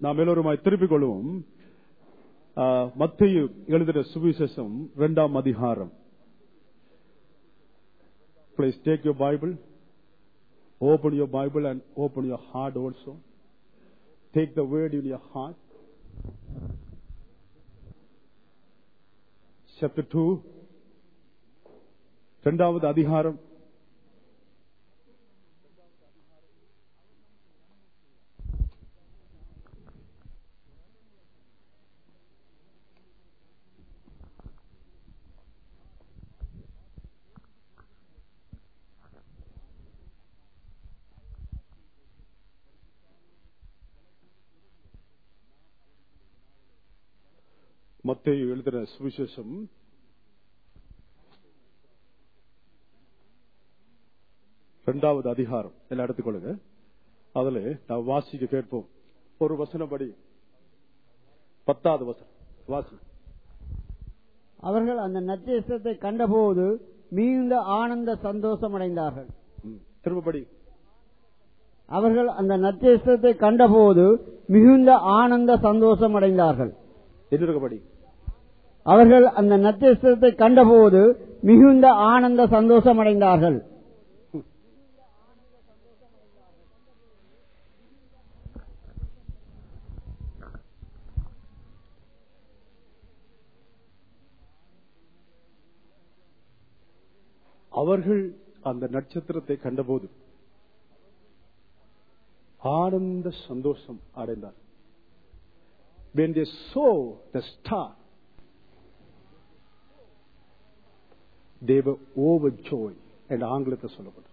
நாம் எல்லோருமாய் திருப்பிக் கொள்வோம் மத்திய எழுதின சுவிசேஷம் இரண்டாம் அதிகாரம் Please take your Bible, open your Bible and open your heart also. Take the word in your heart. Chapter 2, இரண்டாவது அதிகாரம் மத்திய எழுதின சுவிசேஷம் இரண்டாவது அதிகாரம் எல்லாம் எடுத்துக்கொள்ளுங்க அதுல நான் வாசிக்க கேட்போம் ஒரு வசனப்படி பத்தாவது வசனம் வாசி அவர்கள் அந்த நச்சேசத்தை கண்டபோது மிகுந்த ஆனந்த சந்தோஷம் அடைந்தார்கள் ம், திரும்பப்படி அவர்கள் அந்த நச்சேசத்தை கண்டபோது மிகுந்த ஆனந்த சந்தோஷம் அடைந்தார்கள் எதிர்கபடி அவர்கள் அந்த நச்சேசத்தை கண்டபோது மிகுந்த ஆனந்த சந்தோஷம் அடைந்தார்கள் அவர்கள் அந்த நட்சத்திரத்தை கண்டபோது ஆனந்த சந்தோஷம் அடைந்தார் when they saw the star they were overjoyed என்று ஆங்கிலத்தில் சொல்லப்படும்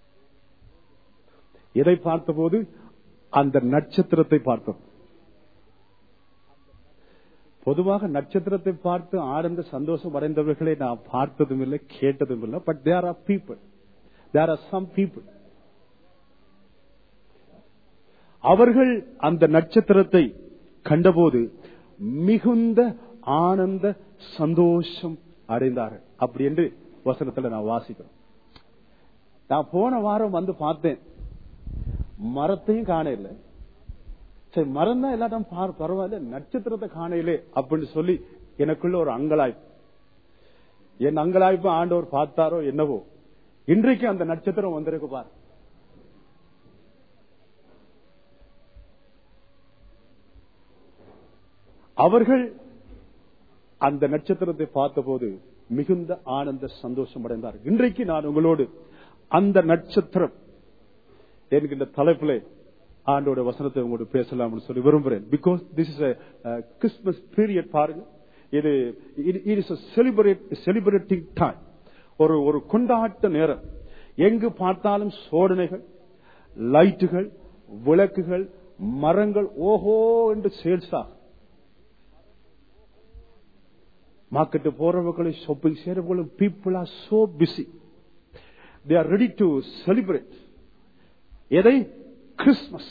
எதை பார்த்தபோது அந்த நட்சத்திரத்தை பார்த்தோம் பொதுவாக நட்சத்திரத்தை பார்த்து ஆனந்த சந்தோஷம் அடைந்தவர்களை நான் பார்த்ததும் இல்லை கேட்டதும் இல்லை but there are people there are some people அவர்கள் அந்த நட்சத்திரத்தை கண்டபோது மிகுந்த ஆனந்த சந்தோஷம் அடைந்தார்கள் அப்படி என்று வசனத்துல நான் வாசிக்கிறேன் நான் போன வாரம் வந்து பார்த்தேன் மரத்தையும் காண இல்லை சரி மரம் தான் எல்லாத்தையும் பார் பரவாயில்ல நட்சத்திரத்தை காணையிலே அப்படின்னு சொல்லி எனக்குள்ள ஒரு அங்கலாய்ப்பு என் அங்கலாய்ப்பு ஆண்டவர் பார்த்தாரோ என்னவோ இன்றைக்கு அந்த நட்சத்திரம் வந்திருக்கு பார் அவர்கள் அந்த நட்சத்திரத்தை பார்த்தபோது மிகுந்த ஆனந்த சந்தோஷம் அடைந்தார் இன்றைக்கு நான் உங்களோடு அந்த நட்சத்திரம் என்கின்ற தலைப்பிலே ஆண்டோட வசனத்தை உங்களோட பேசலாம்னு சொல்லி விரும்புறேன் because this is Christmas period பாருங்க இது it is celebrate celebrating time ஒரு ஒரு கொண்டாட்ட நேரம் எங்கு பார்த்தாலும் சோதனைகள் லைட்டுகள் விளக்குகள் மரங்கள் ஓஹோ என்று சேல்ஸா மார்க்கெட்டு போறவர்களும் ஷாப்பிங் செய்யறவர்களும் people are so busy they are ready to celebrate எதை கிறிஸ்துமஸ்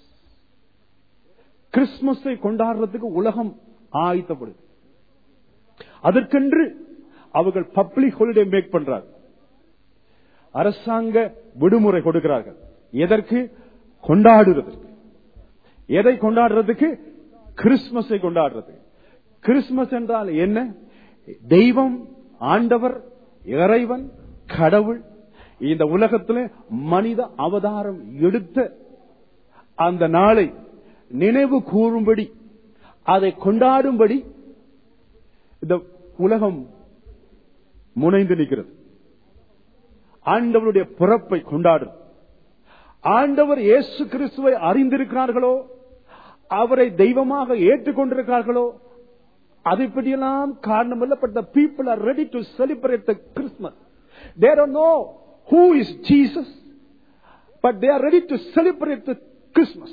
கிறிஸ்துமஸை கொண்டாடுறதுக்கு உலகம் ஆயத்தப்படுது அதற்கென்று அவர்கள் பப்ளிக் ஹாலிடே மேக் பண்றார்கள் அரசாங்க விடுமுறை கொடுக்கிறார்கள் எதற்கு கொண்டாடுறதுக்கு எதை கொண்டாடுறதுக்கு கிறிஸ்துமஸை கொண்டாடுறதுக்கு கிறிஸ்துமஸ் என்றால் என்ன தெய்வம் ஆண்டவர் இறைவன் கடவுள் இந்த உலகத்தில் மனித அவதாரம் எடுத்த அந்த நாளை நினைவு கூறும்படி அதை கொண்டாடும்படி இந்த உலகம் முனைந்து நிற்கிறது ஆண்டவருடைய பிறப்பை கொண்டாடும் ஆண்டவர் இயேசு கிறிஸ்துவை அறிந்திருக்கிறார்களோ அவரை தெய்வமாக ஏற்றுக்கொண்டிருக்கிறார்களோ அதை பற்றியெல்லாம் காரணம் இல்ல but the people are ready to celebrate the Christmas there are no who is Jesus, but they are ready to celebrate the Christmas.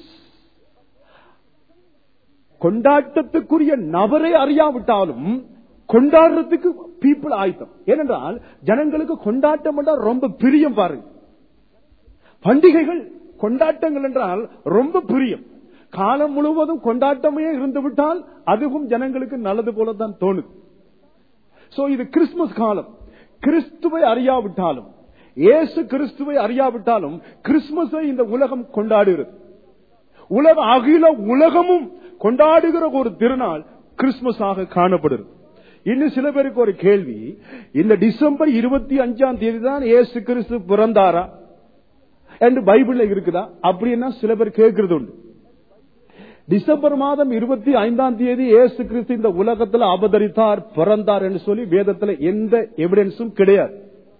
கொண்டாட்டத்துக்குரிய நபரை அறியாவிட்டாலும் கொண்டாடுறதுக்கு பீப்புள் ஆயத்தம் ஏனென்றால் ஜனங்களுக்கு கொண்டாட்டம் என்றால் ரொம்ப பிரியம் பாருங்க பண்டிகைகள் கொண்டாட்டங்கள் என்றால் ரொம்ப பிரியம் காலம் முழுவதும் கொண்டாட்டமே இருந்து விட்டால் அதுவும் ஜனங்களுக்கு நல்லது போலதான் தோணுது சோ இது கிறிஸ்துமஸ் காலம் கிறிஸ்துவை அறியாவிட்டாலும் இயேசு கிறிஸ்துவை அறியாவிட்டாலும் கிறிஸ்துமஸை இந்த உலகம் கொண்டாடுகிறது உலக அகில உலகமும் கொண்டாடுகிற ஒரு திருநாள் கிறிஸ்துமஸ் ஆக காணப்படுது இன்னும் சில பேருக்கு ஒரு கேள்வி இந்த டிசம்பர் இருபத்தி அஞ்சாம் தேதி தான் ஏசு கிறிஸ்து பிறந்தாரா என்று பைபிள்ல இருக்குதா அப்படின்னா சில பேர் கேட்கறது உண்டு டிசம்பர் மாதம் இருபத்தி ஐந்தாம் தேதி ஏசு கிறிஸ்து இந்த உலகத்தில் அவதரித்தார் பிறந்தார் என்று சொல்லி வேதத்தில் எந்த எவிடன்ஸும் கிடையாது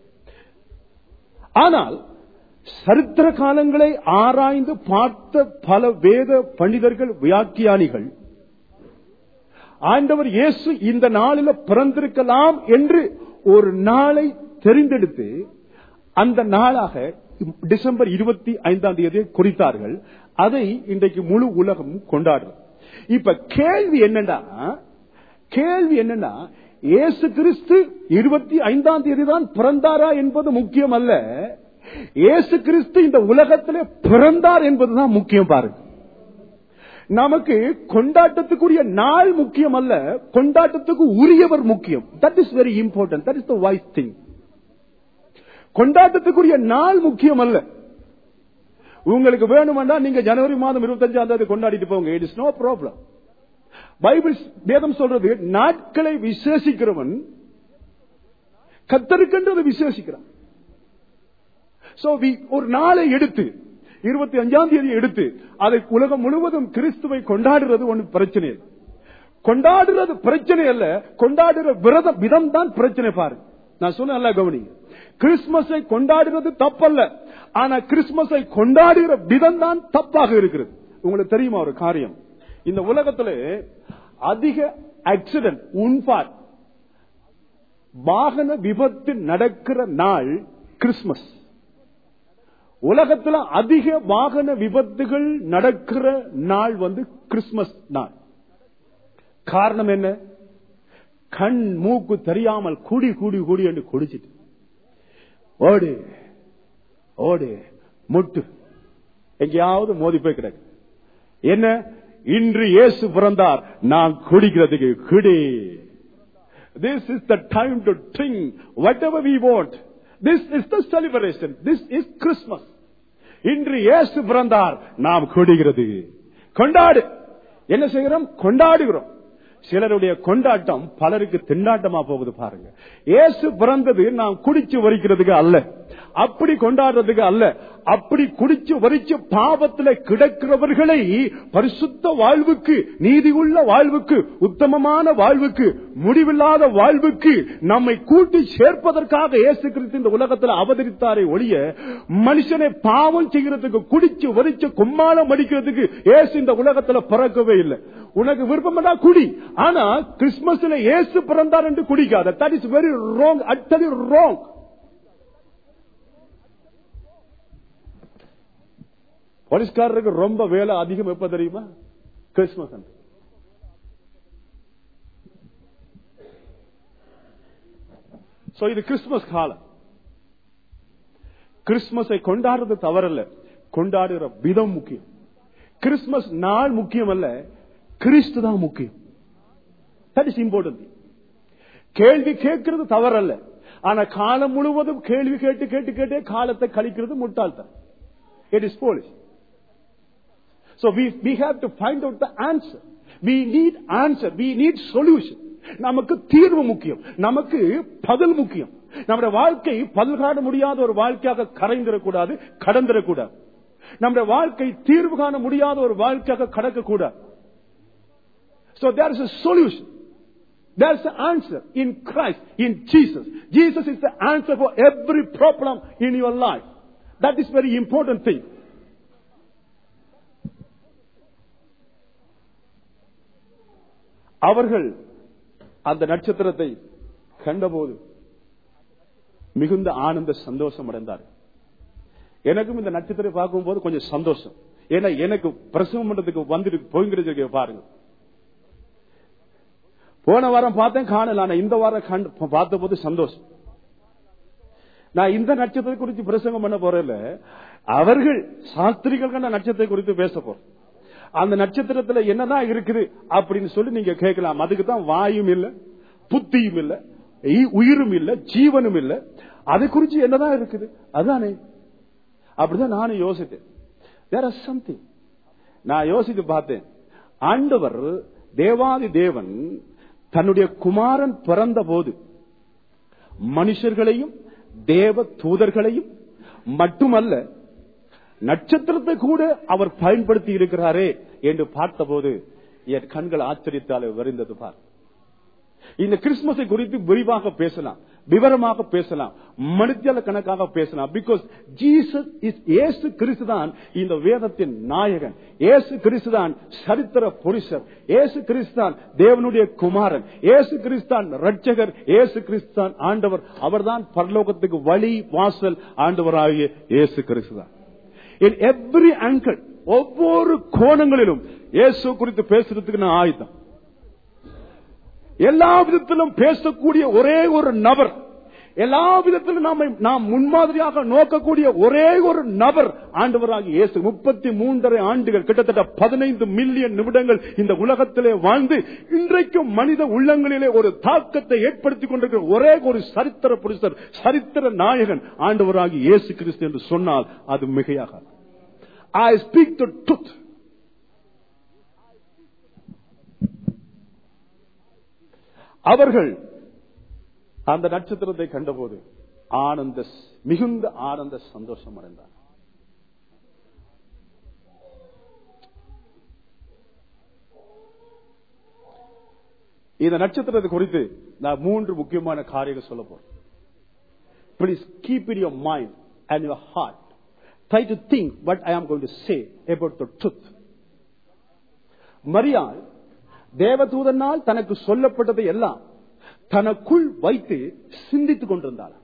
ஆனால் சரித்திர காலங்களை ஆராய்ந்து பார்த்த பல வேத பண்டிதர்கள் வியாக்கியானிகள் ஆண்டவர் இயேசு இந்த நாளில் பிறந்திருக்கலாம் என்று ஒரு நாளை தெரிந்தெடுத்து அந்த நாளாக டிசம்பர் இருபத்தி ஐந்தாம் தேதியை குறித்தார்கள் அதை இன்றைக்கு முழு உலகம் கொண்டாடுறது இப்ப கேள்வி என்னன்னா கேள்வி என்னன்னா இயேசு கிறிஸ்து இருபத்தி ஐந்தாம் தேதி தான் பிறந்தாரா என்பது முக்கியம் அல்ல இயேசு கிறிஸ்து இந்த உலகத்திலே பிறந்தார் என்பதுதான் முக்கியம் பாருங்க நமக்கு கொண்டாட்டத்துக்குரிய நாள் முக்கியம் அல்ல கொண்டாட்டத்துக்கு உரியவர் முக்கியம் that is very important that is the wise thing கொண்டாட்டத்துக்குரிய நாள் முக்கியம் அல்ல உங்களுக்கு வேணுமெண்டா நீங்க ஜனவரி மாதம் இருபத்தஞ்சாம் தேதி கொண்டாடிட்டு போங்க it is no problem Bible வேதம் சொல்றது நாட்களை விசேஷிக்கிறவன் கத்தருக்கென்றது விசேஷிக்கிறான் சோ ஒரு நாளை எடுத்து இருபத்தி அஞ்சாம் தேதி எடுத்து அதை உலகம் முழுவதும் கிறிஸ்துவை கொண்டாடுறது ஒண்ணு பிரச்சனை இல்லை கொண்டாடுறது பிரச்சனை அல்ல கொண்டாடுற விரத விதம் தான் பிரச்சனை பாரு நான் சொன்ன நல்லா கவனிங்க கிறிஸ்துமஸை கொண்டாடுறது தப்பல்ல ஆனா கிறிஸ்துமஸை கொண்டாடுகிற விதம் தான் தப்பாக இருக்கிறது உங்களுக்கு தெரியுமா ஒரு காரியம் இந்த உலகத்துல அதிக ஆக்சிடென்ட் உன்பாட் வாகன விபத்து நடக்கிற நாள் கிறிஸ்துமஸ் உலகத்துல அதிக வாகன விபத்துகள் நடக்கிற நாள் வந்து கிறிஸ்துமஸ் நாள் காரணம் என்ன கண் மூக்கு தெரியாமல் கூடி கூடி கூடி என்று குடிச்சிட்டு ஓடு ஓடு முட்டு எங்கேயாவது மோதி போய் கிடக்கு என்ன இன்று இயேசு பிறந்தார் நான் குடிக்கிறதுக்கு குடி this is the time to drink whatever we want this is the celebration this is Christmas இன்று இயேசு பிறந்தார் நாம் குடிக்கிறது கொண்டாடு என்ன செய்கிறோம் கொண்டாடுகிறோம் சிலருடைய கொண்டாட்டம் பலருக்கு திண்டாட்டமா போகுது பாருங்க இயேசு பிறந்தது நாம் குடிச்சு வரிக்கிறதுக்கு அல்ல அப்படி கொண்டாடுறதுக்கு அல்ல அப்படி குடிச்சு வரிச்சு பாவத்தில் கிடக்கிறவர்களை பரிசுத்த வாழ்வுக்கு நீதியுள்ள வாழ்வுக்கு உத்தமமான வாழ்வுக்கு முடிவில்லாத வாழ்வுக்கு நம்மை கூட்டி சேர்ப்பதற்காக இயேசு கிறிஸ்து இந்த உலகத்தில் அவதரித்தாரே ஒழிய மனுஷனை பாவம் செய்கிறதுக்கு குடிச்சு வரிச்சு கும்மாளம் அடிக்கிறதுக்கு இயேசு இந்த உலகத்துல பிறக்கவே இல்லை உனக்கு விருப்பம் குடி ஆனா கிறிஸ்துமஸ்ல இயேசு பிறந்தார் என்று குடிக்காத that is very wrong utterly wrong போலீஸ்காரருக்கு ரொம்ப வேலை அதிகம் எப்ப தெரியுமா கிறிஸ்துமஸ் அன்று சோ இது கிறிஸ்துமஸ் காலம் கிறிஸ்துமஸை கொண்டாடுறது தவறல்ல கொண்டாடுகிற விதம் முக்கியம் கிறிஸ்துமஸ் நாள் முக்கியம் அல்ல கிறிஸ்து தான் முக்கியம் தட் இஸ் இம்பார்ட்டன்ட் கேள்வி கேட்கிறது தவறல்ல ஆனா காலம் முழுவதும் கேள்வி கேட்டு கேட்டு கேட்டே காலத்தை கழிக்கிறது முட்டாள்தான் it is police So we, we have to find out the answer. We need answer. We need solution. நமக்கு தீர்வு முக்கியம் நமக்கு பதில் முக்கியம் நம்முடைய வாழ்க்கை பதில் காண முடியாத ஒரு வாழ்க்கையாக கரைந்திடக்கூடாது கடந்திடக்கூடாது நம்முடைய வாழ்க்கை தீர்வு காண முடியாத ஒரு வாழ்க்கையாக கடக்கக்கூடாது So there is a solution. There's an answer in Christ, in Jesus. Jesus is the answer for every problem in your life. That is very important thing. அவர்கள் அந்த நட்சத்திரத்தை கண்டபோது மிகுந்த ஆனந்த சந்தோஷம் அடைந்தார்கள் எனக்கும் இந்த நட்சத்திரம் பார்க்கும்போது கொஞ்சம் சந்தோஷம் ஏன்னா எனக்கு பிரசவம் பண்றதுக்கு வந்துட்டு போய்ங்கிறது பாருங்க போன வாரம் பார்த்தேன் காணல ஆனா இந்த வாரம் பார்த்த போது சந்தோஷம் நான் இந்த நட்சத்திரத்தை குறித்து பிரசங்கம் பண்ண போறேன் அவர்கள் சாஸ்திரிகள் கண்ட நட்சத்திரத்தை குறித்து பேச போறேன் அந்த நட்சத்திரத்துல என்னதான் இருக்குது அப்படின்னு சொல்லி நீங்க கேட்கலாம் அதுக்கு தான் வாயும் இல்ல புத்தியும் இல்ல உயிரும் இல்ல ஜீவனும் இல்ல அது குறிச்சு என்னதான் இருக்குது அதுதானே அப்படிதான் நானும் யோசித்தேன் தேர் ஆர் சம்திங் நான் யோசித்து பார்த்தேன் ஆண்டவர் தேவாதி தேவன் தன்னுடைய குமாரன் பிறந்த போது மனுஷர்களையும் தேவ தூதர்களையும் மட்டுமல்ல நட்சத்திரத்தை கூட அவர் பயன்படுத்தி இருக்கிறாரே என்று பார்த்தபோது என் கண்கள் ஆச்சரியத்தால் வரிந்தது பார் இந்த கிறிஸ்துமஸை குறித்து விரிவாக பேசலாம் விவரமாக பேசலாம் மனிதல கணக்காக பேசலாம் பிகாஸ் ஜீசஸ் இஸ் ஏசு கிறிஸ்துதான் இந்த வேதத்தின் நாயகன் ஏசு கிறிஸ்துதான் சரித்திர புருஷர் ஏசு கிறிஸ்தான் தேவனுடைய குமாரன் ஏசு கிறிஸ்தான் ரட்சகர் ஏசு கிறிஸ்தான் ஆண்டவர் அவர்தான் பரலோகத்துக்கு வழி வாசல் ஆண்டவராகிய ஏசு கிறிஸ்துதான் இன் எவ்ரி ஆங்கிள் ஒவ்வொரு கோணங்களிலும் இயேசு குறித்து பேசுறதுக்கு நான் ஆயுதம் எல்லா விதத்திலும் பேசக்கூடிய ஒரே ஒரு நபர் எல்லா விதத்திலும் நாம நாம் முன்மாதிரியாக நோக்கக்கூடிய ஒரே ஒரு நபர் ஆண்டவராக இயேசு முப்பத்தி மூன்றரை ஆண்டுகள் கிட்டத்தட்ட பதினைந்து மில்லியன் நிமிடங்கள் இந்த உலகத்திலே வாழ்ந்து இன்றைக்கும் மனித உள்ளங்களிலே ஒரு தாக்கத்தை ஏற்படுத்திக் கொண்டிருக்கிற ஒரே ஒரு சரித்திர புருஷர் சரித்திர நாயகன் ஆண்டவராகி இயேசு கிறிஸ்து என்று சொன்னால் அது மிகையாக ஐ ஸ்பீக் த ட்ரூத் அவர்கள் அந்த நட்சத்திரத்தை கண்டபோது ஆனந்த மிகுந்த ஆனந்த சந்தோஷம் அடைந்தார் இந்த நட்சத்திரத்தை குறித்து நான் மூன்று முக்கியமான காரியங்கள் சொல்ல போறேன் Please keep in your mind and your heart. Try to think what I am going to say about the truth. மரியாள் தேவதூதனால் தனக்கு சொல்லப்பட்டதை எல்லாம் தனக்குள் வைத்து சிந்தித்துக் கொண்டிருந்தாள்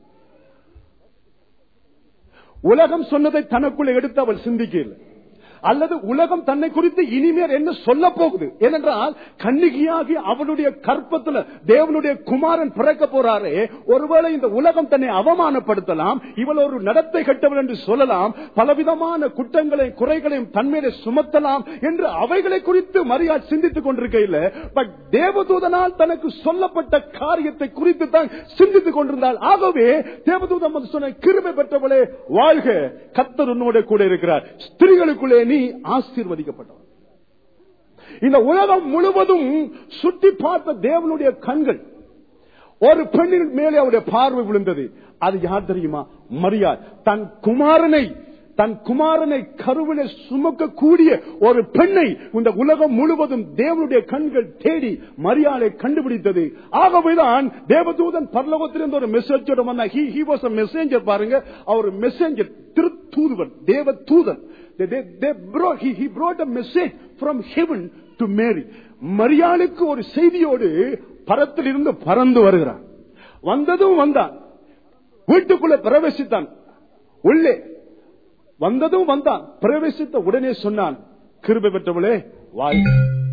உலகம் சொன்னதை தனக்குள் எடுத்து அவள் சிந்திக்கவில்லை அல்லது உலகம் தன்னை குறித்து இனிமேல் என்ன சொல்ல போகுது ஏனென்றால் கண்ணிகையாகி அவளுடைய கற்பத்துல தேவனுடைய குமாரன் பிறக்க போறாரே ஒருவேளை இந்த உலகம் தன்னை அவமானப்படுத்தலாம் இவள் ஒரு நடத்தை கட்டவள் என்று சொல்லலாம் பலவிதமான குற்றங்களையும் குறைகளையும் தன்மையிலே சுமத்தலாம் என்று அவைகளை குறித்து மரியா சிந்தித்துக் கொண்டிருக்கையில் பட் தேவதூதனால் தனக்கு சொல்லப்பட்ட காரியத்தை குறித்து தான் சிந்தித்துக் கொண்டிருந்தால் ஆகவே தேவதூதம் வந்து சொன்ன கிருமை பெற்றவளே வாழ்க கத்தர் உன்னோட கூட இருக்கிறார் ஸ்திரீகளுக்குள்ளே நீ ஆசீர்வதிக்கப்பட்டவன் இந்த உலகம் முழுவதும் சுட்டி பார்த்த தேவனுடைய கண்கள் ஒரு பெண்ணின் மேலே அவருடைய பார்வை விழுந்தது அது யார் தெரியுமா மரியாள் தன் குமாரனை தன் குமாரனை கருவில சுமக்கக்கூடிய ஒரு பெண்ணை இந்த உலகம் முழுவதும் தேவனுடைய கண்கள் தேடி மரியாதை கண்டுபிடித்தது ஆகவேதான் தேவதூதன் பரலோகத்திலிருந்து ஒரு மெசேஜோட வந்தா ஹி வாஸ் மெசேஞ்சர் பாருங்க அவர் மெசேஞ்சர் திருத்தூதுவன் தேவ தூதன் They, they, they brought, he, he brought a message from heaven to Mary. மரியாளுக்கு ஒரு செய்தியோடு பரத்தில் இருந்து பறந்து வருகிறான் வந்ததும் வந்தான் வீட்டுக்குள்ள பிரவேசித்தான் உள்ளே வந்ததும் வந்தான் பிரவேசித்த உடனே சொன்னான் கிருபை பெற்றவளே வாய்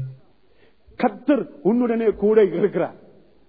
கத்தர் உன்னுடனே கூட இருக்கிறார்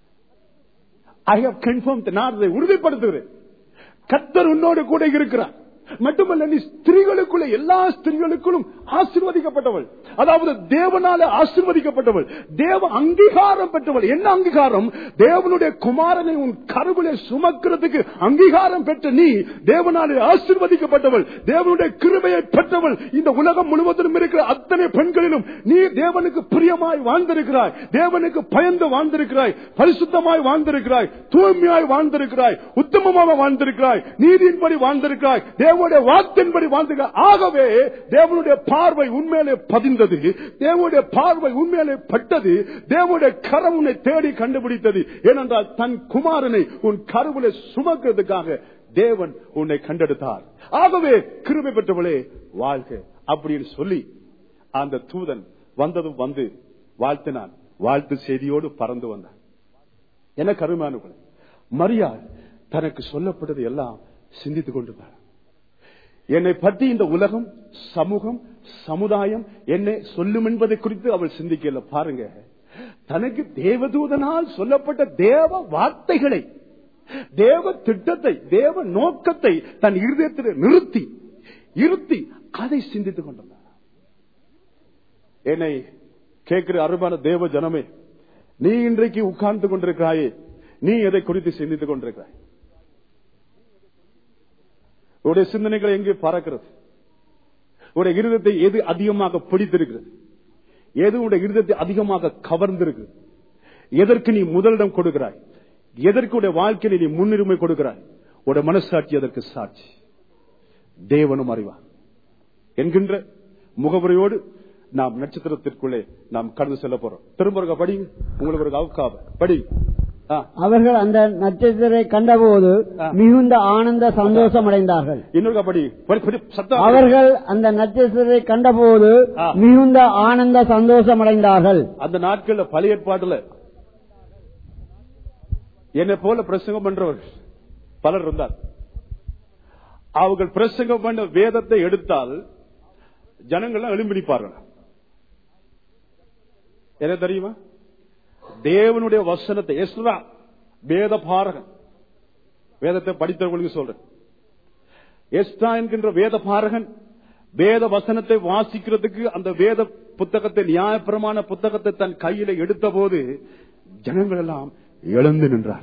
ஐ ஹவ் கன்ஃபார்ம் நான் அதை உறுதிப்படுத்துகிறேன் கத்தர் உன்னோடு கூட இருக்கிறார் மட்டுமல்ல நீ ஸ்திரீகளுக்குள்ள எல்லா ஸ்திரீகளுக்குள்ளும் ஆசிர்வதிக்கப்பட்டவள் அதாவது தேவனால ஆசிர்வதிக்கப்பட்டவள் தேவ அங்கீகாரம் பெற்றவள் என்ன அங்கீகாரம் தேவனுடைய குமாரனை உன் கருவிலே சுமக்கிறதுக்கு அங்கீகாரம் பெற்ற நீ தேவனாலே ஆசிர்வதிக்கப்பட்டவள் தேவனுடைய கிருபையை பெற்றவள் இந்த உலகம் முழுவதிலும் இருக்கிற அத்தனை பெண்களிலும் நீ தேவனுக்கு பிரியமாய் வாழ்ந்திருக்கிறாய் தேவனுக்கு பயந்து வாழ்ந்திருக்கிறாய் பரிசுத்தமாய் வாழ்ந்திருக்கிறாய் தூய்மையாய் வாழ்ந்திருக்கிறாய் உத்தமமாக வாழ்ந்திருக்கிறாய் நீதியின்படி வாழ்ந்திருக்கிறாய் தேவனுடைய வாக்கின்படி வாழ்ந்திருக்கிறாய் ஆகவே தேவனுடைய பார்வை உண்மையிலே பதிந்தது தேவனுடைய பார்வை உண்மையிலே பட்டது தேவனுடைய கரம் உன்னை தேடி கண்டுபிடித்தது ஏனென்றால் தன் குமாரனை உன் கருவிலே சுமக்கிறதுக்காக தேவன் உன்னை கண்டெடுத்தார் ஆகவே கிருபை பெற்றவளே வாழ்க அப்படின்னு சொல்லி அந்த தூதன் வந்ததும் வந்து வாழ்த்தினான் வாழ்த்து செய்தியோடு பறந்து வந்தான் என கருமானவர்கள் மரியாள் தனக்கு சொல்லப்பட்டது எல்லாம் சிந்தித்துக் கொண்டிருந்தார் என்னை பற்றி இந்த உலகம் சமூகம் சமுதாயம் என்னை சொல்லும் என்பதை குறித்து அவள் சிந்திக்கல பாருங்க தனக்கு தேவதூதனால் சொல்லப்பட்ட தேவ வார்த்தைகளை தேவ திட்டத்தை தேவ நோக்கத்தை தன் இருதயத்தில் நிறுத்தி இருத்தி அதை சிந்தித்துக் கொண்டிருந்தார் என்னை கேட்கிற அருமான தேவ ஜனமே நீ இன்றைக்கு உட்கார்ந்து கொண்டிருக்கிறாயே நீ எதை குறித்து சிந்தித்துக் கொண்டிருக்கிறாய் உடைய சிந்தனைகள் எங்கே பறக்கிறது உடைய இருதயத்தை எது அதிகமாக பிடித்திருக்கிறது எது உடைய இருதயத்தை அதிகமாக கவர்ந்திருக்கு எதற்கு நீ முதலிடம் கொடுக்கிறாய் எதற்கு உடைய வாழ்க்கையில் நீ முன்னுரிமை கொடுக்கிறாய் உடைய மனசாட்சி அதற்கு சாட்சி தேவனும் அறிவார் என்கின்ற முகவரியோடு நாம் நட்சத்திரத்திற்குள்ளே நாம் கடந்து செல்ல போறோம் திரும்ப ஒரு படி உங்களுக்கு ஒரு அவுக்காவ படி ஆ, அவர்கள் அந்த நட்சத்திரத்தை கண்டபோது ஆ. மிகுந்த ஆனந்த சந்தோஷம் அடைந்தார்கள் இன்னொரு படி படி, படி, சத்தம் அவர்கள் அந்த நட்சத்திரத்தை கண்டபோது ஆ. மிகுந்த ஆனந்த சந்தோஷம் அடைந்தார்கள் அந்த நாட்கள்ல பழைய ஏற்பாட்டுல என்னை போல பிரசங்கம் பண்றவர்கள் பலர் இருந்தார் அவர்கள் பிரசங்கம் பண்ண வேதத்தை எடுத்தால் ஜனங்கள்லாம் எழும்பிடிப்பார்கள் என்ன தெரியுமா தேவனுடைய வசனத்தை எஸ்ரா வேத பாரகன் வேதத்தை படித்தவர்களுக்கு சொல்றேன் எஸ்ரா என்கின்ற வேத பாரகன் வேத வசனத்தை வாசிக்கிறதுக்கு அந்த வேத புத்தகத்தை நியாயப்பிரமாண புத்தகத்தை தன் கையில எடுத்த போது ஜனங்கள் எல்லாம் எழுந்து நின்றார்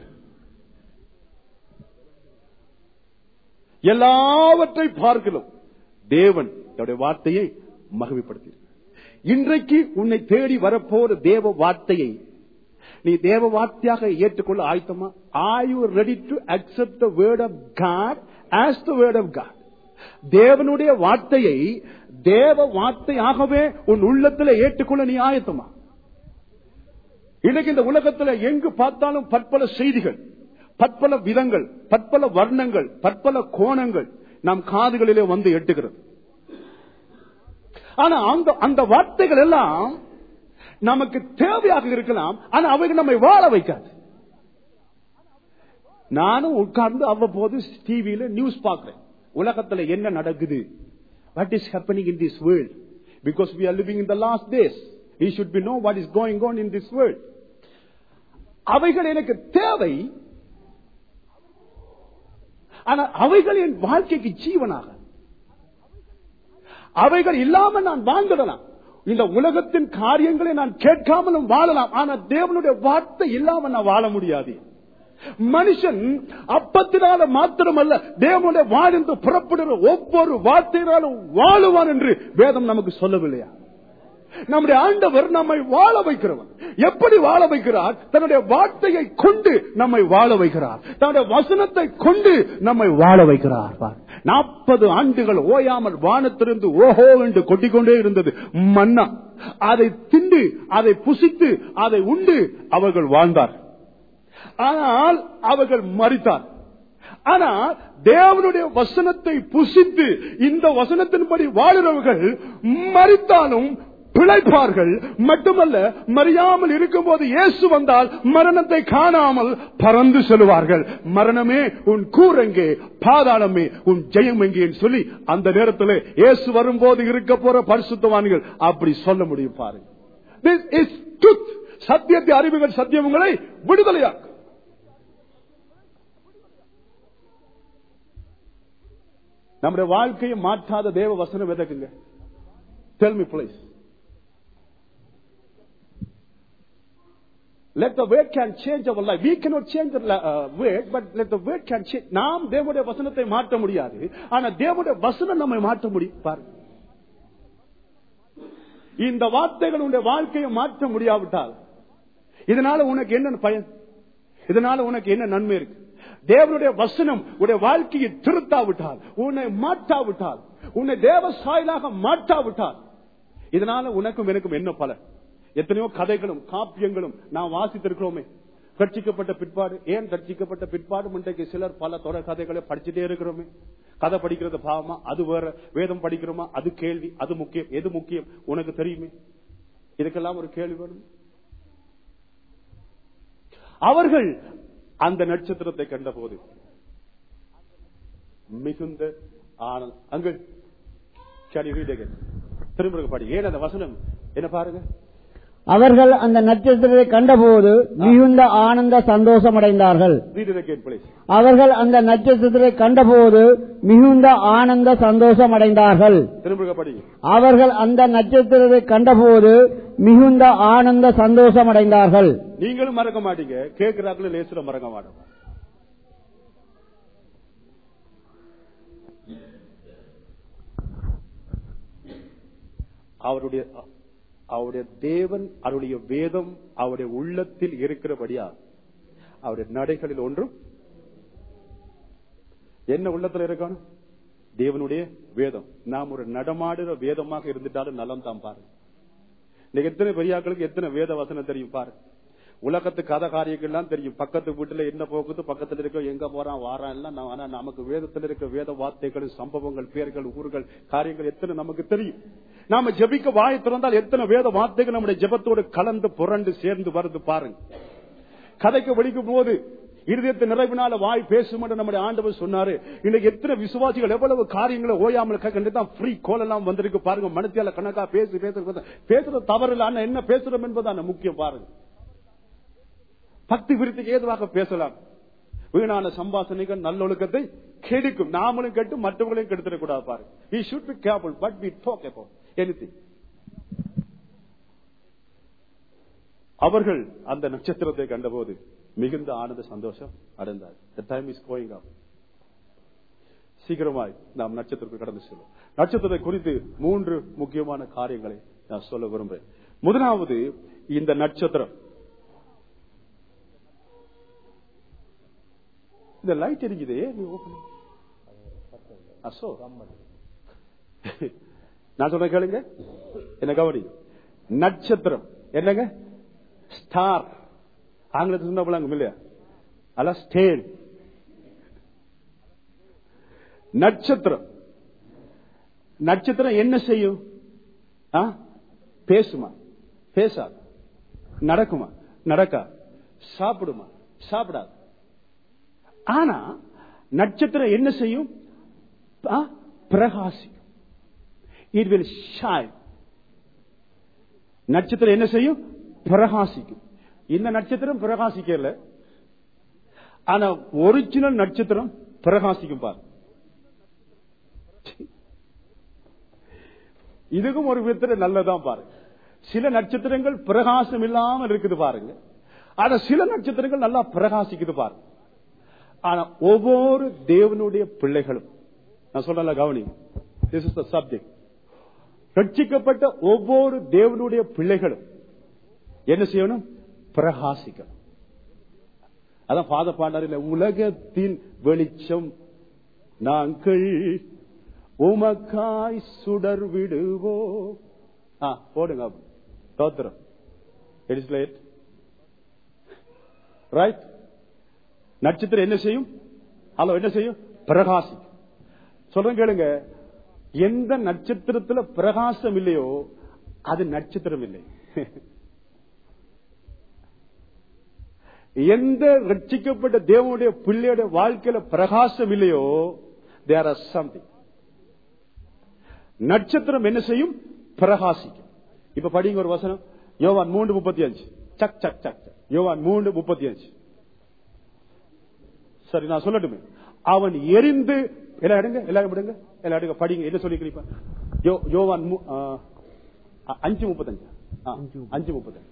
எல்லாவற்றை பார்க்கலாம் தேவன் தன்னுடைய வார்த்தையை மகிமைப்படுத்தி இன்றைக்கு உன்னை தேடி வரப்போற தேவ வார்த்தையை நீ தேவ வார்த்தையாக ஏற்றுக்கொள்ள ஆயத்தமா are you ready to accept the word of God as the word of God தேவனுடைய வார்த்தையை தேவ வார்த்தையாகவே உன் உள்ளத்தில் ஏற்றுக்கொள்ள நீ ஆயத்தமா இன்னைக்கு இந்த உலகத்துல எங்கு பார்த்தாலும் பற்பல செய்திகள் பற்பல விதங்கள் பற்பல வர்ணங்கள் பற்பல கோணங்கள் நம் காதுகளிலே வந்து எட்டுகிறது ஆனா அந்த அந்த வார்த்தைகள் எல்லாம் நமக்கு தேவையாக இருக்கலாம் ஆனா அவைகள் நம்மை வாழ வைக்காது நானும் உட்கார்ந்து அவ்வப்போது டிவியில நியூஸ் பார்க்கிறேன் உலகத்துல என்ன நடக்குது what is happening in this world because we are living in the last days we should be know what is going on in this world அவைகள் எனக்கு தேவை ஆனா அவைகள் என் வாழ்க்கைக்கு ஜீவனாக அவைகள் இல்லாம நான் வாழ்ந்துடலாம் இந்த உலகத்தின் காரியங்களை நான் கேட்காமலும் வாழலாம் ஆனா தேவனுடைய வார்த்தை இல்லாம நான் வாழ முடியாது மனுஷன் அப்பத்தினால மாத்திரமல்ல தேவனுடைய வாழ்ந்து புறப்படுகிற ஒவ்வொரு வார்த்தையினாலும் வாழுவான் என்று வேதம் நமக்கு சொல்லவில்லையா நம்முடைய ஆண்டவர் நம்மை வாழ வைக்கிறவர் எப்படி வாழ வைக்கிறார் தன்னுடைய வார்த்தையை கொண்டு நம்மை வாழ வைக்கிறார் தன்னுடைய வசனத்தை கொண்டு நம்மை வாழ வைக்கிறார் நாற்பது ஆண்டுகள் ஓயாமல் வானத்திலிருந்து ஓஹோ என்று கொட்டிக்கொண்டே இருந்தது மன்னா அதை திண்டு அதை புசித்து அதை உண்டு அவர்கள் வாழ்ந்தார் ஆனால் அவர்கள் மறித்தார் ஆனா தேவனுடைய வசனத்தை புசித்து இந்த வசனத்தின்படி வாழுறவர்கள் மறித்தாலும் பிழைப்பார்கள் மட்டுமல்ல மறியாமல் இருக்கும்போது இயேசு வந்தால் மரணத்தை காணாமல் பறந்து செல்வார்கள் மரணமே உன் கூரெங்கே பாதாளமே உன் ஜெயம் எங்கே சொல்லி அந்த நேரத்தில் இயேசு வரும்போது இருக்க போற பரிசுத்தவான்கள் அப்படி சொல்ல முடியும் பாருங்க This is truth. சத்தியத்தை அறிவுகள் சத்தியம் உங்களை விடுதலையாக்கும் நம்முடைய வாழ்க்கையை மாற்றாத தேவ வசனம் எதற்குங்க tell me please let the word can change our life we cannot change the uh, word but let the word can change நாம் தேவனுடைய வசனத்தை மாற்ற முடியாது ஆனா தேவனுடைய வசனம் நம்மை மாற்ற முடியும் பாருங்க இந்த வார்த்தைகள் உன்னுடைய வாழ்க்கையை மாற்ற முடியாவிட்டால் இதனால உனக்கு என்ன பயன் இதனால உனக்கு என்ன நன்மை இருக்கு தேவனுடைய வசனம் உடைய வாழ்க்கையை திருத்தாவிட்டால் உன்னை மாற்றாவிட்டால் உன்னை தேவ சாயலாக மாற்றாவிட்டால் இதனால உனக்கும் எனக்கும் என்ன பலன் எத்தனையோ கதைகளும் காப்பியங்களும் நாம் வாசித்திருக்கிறோமே கட்சிக்கப்பட்ட பிற்பாடு ஏன் கட்சிக்கப்பட்ட பிற்பாடு இன்றைக்கு சிலர் பல தொடர் கதைகளை படிச்சுட்டே இருக்கிறோமே கதை படிக்கிறது பாவமா அது வேற வேதம் படிக்கிறோமா அது கேள்வி அது முக்கியம் எது முக்கியம் உனக்கு தெரியுமே இதுக்கெல்லாம் ஒரு கேள்வி வரும் அவர்கள் அந்த நட்சத்திரத்தை கண்டபோது மிகுந்த ஆனந்த் அங்கு திரும்ப படி ஏன் அந்த வசனம் என்ன பாருங்க அவர்கள் அந்த நட்சத்திரத்தை கண்டபோது மிகுந்த ஆனந்த சந்தோஷம் அடைந்தார்கள் Read it again, please. அவர்கள் அந்த நட்சத்திரத்தை கண்டபோது மிகுந்த ஆனந்த சந்தோஷம் அடைந்தார்கள் திரும்ப படி அவர்கள் அந்த நட்சத்திரத்தை கண்டபோது மிகுந்த ஆனந்த சந்தோஷம் அடைந்தார்கள் நீங்களும் மறக்க மாட்டீங்க கேட்கிறாங்களே லேசுல மறக்க மாட்டோம் அவருடைய அவருடைய தேவன் அவருடைய வேதம் அவருடைய உள்ளத்தில் இருக்கிறபடியா அவருடைய நடைகளில் ஒன்றும் என்ன உள்ளத்துல இருக்கணும் தேவனுடைய வேதம் நாம் ஒரு நடமாடுற வேதமாக இருந்துட்டாலும் நலம் தான் பாருங்க இன்னைக்கு எத்தனை பெரியாக்களுக்கு எத்தனை வேத வசனம் தெரியும் பாரு உலகத்து கதை காரியங்கள்லாம் தெரியும் பக்கத்து வீட்டுல என்ன போகுது பக்கத்துல இருக்க எங்க போறான் வாரான் எல்லாம் நான் ஆனா நமக்கு வேதத்துல இருக்க வேத வார்த்தைகள் சம்பவங்கள் பேர்கள் ஊர்கள் காரியங்கள் எத்தனை நமக்கு தெரியும் நாம ஜெபிக்க வாயை திறந்தால் எத்தனை வேத வார்த்தைகள் நம்முடைய ஜெபத்தோடு கலந்து புரண்டு சேர்ந்து வருது பாருங்க கதைக்கு வலிக்கும் போது இருதயத்தை நிறைவினால வாய் பேசும் என்று நம்முடைய ஆண்டவர் சொன்னாரு இன்னைக்கு எத்தனை விசுவாசிகள் எவ்வளவு காரியங்களை ஓயாமல் கண்டுதான் ஃப்ரீ கோல் எல்லாம் வந்திருக்கு பாருங்க மனத்தியால கணக்கா பேசி பேசுறது பேசுறது தவறு இல்ல ஆனா என்ன பேசுறோம் என்பதான முக்கியம் பாருங்க பக்தி விருத்திக்கு ஏதுவாக பேசலாம் வீணான சம்பாசனைகள் நல்லொழுக்கத்தை கெடுக்கும் நாமளும் கெட்டு மற்றவங்களையும் கெடுத்துடக்கூடாது பாருங்க we should be careful but we talk about anything அவர்கள் அந்த நட்சத்திரத்தை கண்டபோது மிகுந்த ஆனந்த சந்தோஷம் அடைந்தார் the time is going up சீக்கிரமாய் நாம் நட்சத்திரத்துக்கு கடந்து செல்வோம் நட்சத்திரத்தை குறித்து மூன்று முக்கியமான காரியங்களை நான் சொல்ல விரும்புகிறேன் முதலாவது இந்த நட்சத்திரம் இந்த லைட் எரிஞ்சுதே நீ ஓபன் அசோ நான் சொல்ற கேளுங்க என்ன கவனி நட்சத்திரம் என்னங்க ஸ்டார் ஆங்கிலத்தில் சொன்ன போலாங்க இல்லையா அல்ல ஸ்டேன் நட்சத்திரம் நட்சத்திரம் என்ன செய்யும் ஆ? பேசுமா பேசாது நடக்குமா நடக்கா சாப்பிடுமா சாப்பிடாது ஆனா நட்சத்திரம் என்ன செய்யும் ஆ? பிரகாசிக்கும் இட் வில் ஷாய் நட்சத்திரம் என்ன செய்யும் பிரகாசிக்கும் இந்த நட்சத்திரம் பிரகாசிக்கல ஆனா ஒரிஜினல் நட்சத்திரம் பிரகாசிக்கும் பாரு இதுக்கும் ஒரு விதத்துல நல்லதான் பாருங்க சில நட்சத்திரங்கள் பிரகாசம் இல்லாம இருக்குது பாருங்க ஆனா சில நட்சத்திரங்கள் நல்லா பிரகாசிக்குது பாருங்க ஆனா ஒவ்வொரு தேவனுடைய பிள்ளைகளும் நான் சொல்றல கவனி திஸ் இஸ் த சப்ஜெக்ட் ரட்சிக்கப்பட்ட ஒவ்வொரு தேவனுடைய பிள்ளைகளும் என்ன செய்யணும் பிரகாசிக்கணும் அதான் பாத பாண்டாரில் உலகத்தின் வெளிச்சம் நாங்கள் உமக்காய் சுடர் விடுவோ ஆ போடுங்க தோத்திரம் இட்ஸ் லேட் ரைட் நட்சத்திரம் என்ன செய்யும் ஹலோ என்ன செய்யும் பிரகாசிக்கும் சொல்றேன் கேளுங்க எந்த நட்சத்திரத்துல பிரகாசம் இல்லையோ அது நட்சத்திரம் இல்லை எந்த ரட்சிக்கப்பட்ட தேவனுடைய பிள்ளையுடைய வாழ்க்கையில பிரகாசம் இல்லையோ தேர் ஆர் சம்திங் நட்சத்திரம் என்ன செய்யும் பிரகாசிக்கும் இப்ப படிங்க ஒரு வசனம் யோவான் மூன்று முப்பத்தி அஞ்சு சக் சக் சக் சக். யோவான் மூன்று முப்பத்தி அஞ்சு சரி நான் சொல்லட்டுமே அவன் எரிந்து எல்லாம் எடுங்க எல்லாரும் விடுங்க எல்லாம் எடுங்க படிங்க என்ன சொல்லி யோவான் மூ- ஆ, அ- அஞ்சு முப்பத்தஞ்சு ஆ, அஞ்சு முப்பத்தஞ்சு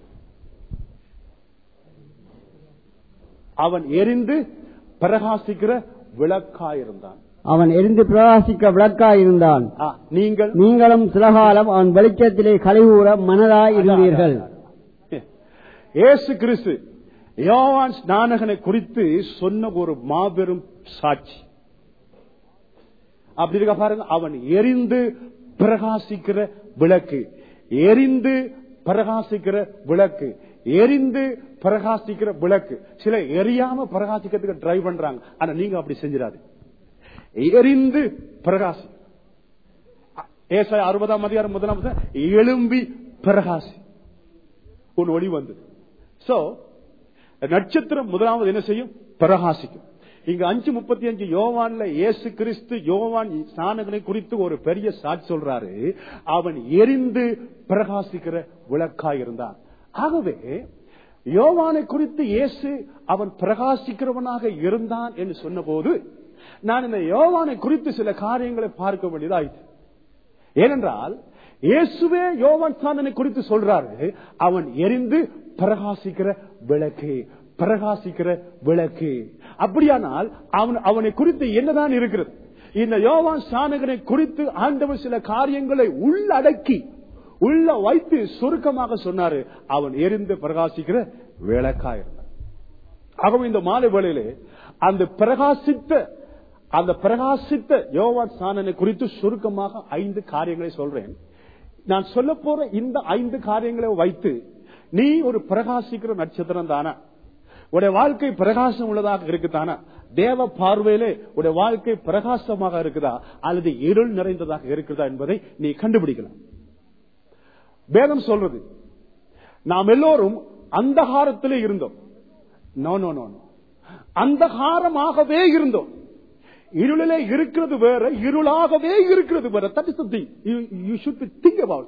அவன் எரிந்து பிரகாசிக்கிற விளக்காயிருந்தான் அவன் எரிந்து பிரகாசிக்க விளக்காய் இருந்தான் ஆ, நீங்கள் நீங்களும் சில காலம் அவன் வெளிச்சத்திலே கழிவுற மனதாய் இருந்தீர்கள் இயேசு கிறிஸ்து யோவான் ஸ்நானகனை குறித்து சொன்ன ஒரு மாபெரும் சாட்சி அப்படி இருக்க பாருங்க அவன் எரிந்து பிரகாசிக்கிற விளக்கு எரிந்து பிரகாசிக்கிற விளக்கு எரிந்து பிரகாசிக்கிற விளக்கு சில எரியாம பிரகாசிக்கிறதுக்கு ட்ரை பண்றாங்க ஆனா நீங்க அப்படி செஞ்சிடாது எரிந்து பிரகாசி ஏசாய அறுபதாம் அதிகாரம் முதலாம் வசனம், எழும்பி பிரகாசி ஒரு ஒளி வந்தது சோ நட்சத்திரம் முதலாவது என்ன செய்யும் பிரகாசிக்கும் இங்க அஞ்சு முப்பத்தி அஞ்சு யோவான்ல இயேசு கிறிஸ்து யோவான் ஸ்நானங்களை குறித்து ஒரு பெரிய சாட்சி சொல்றாரு அவன் எரிந்து பிரகாசிக்கிற விளக்காய் இருந்தான் ஆகவே யோவானை குறித்து இயேசு அவன் பிரகாசிக்கிறவனாக இருந்தான் என்று சொன்னபோது நான் இந்த யோவானை குறித்து சில காரியங்களை பார்க்க வேண்டியதாயிற்று ஏனென்றால் இயேசுவே யோவான் சாந்தனை குறித்து சொல்றாரு அவன் எரிந்து பிரகாசிக்கிற விளக்கு பிரகாசிக்கிற விளக்கு அப்படியானால் அவன் அவனை குறித்து என்னதான் இருக்கிறது இந்த யோவான் சானகனை குறித்து ஆண்டவர் சில காரியங்களை உள்ளடக்கி உள்ள வைத்து சுருக்கமாக சொன்னாரு அவன் எரிந்து பிரகாசிக்கிற விளக்காய் இருந்தான் ஆகவே இந்த மாலை வேளையிலே அந்த பிரகாசித்த அந்த பிரகாசித்த யோவான் சாணனை குறித்து சுருக்கமாக ஐந்து காரியங்களை சொல்றேன் நான் சொல்ல போற இந்த ஐந்து காரியங்களை வைத்து நீ ஒரு பிரகாசிக்கிற நட்சத்திரம் தானா உடைய வாழ்க்கை பிரகாசம் உள்ளதாக இருக்குதானா தேவ பார்வையிலே உடைய வாழ்க்கை பிரகாசமாக இருக்குதா அல்லது இருள் நிறைந்ததாக இருக்குதா என்பதை நீ கண்டுபிடிக்கலாம் வேதம் சொல்றது நாம் எல்லோரும் அந்தகாரத்திலே இருந்தோம் நோ நோ நோ நோ அந்தகாரமாகவே இருந்தோம் இருளிலே இருக்கிறது வேற இருளாகவே இருக்கிறது வேற that is thing you should think about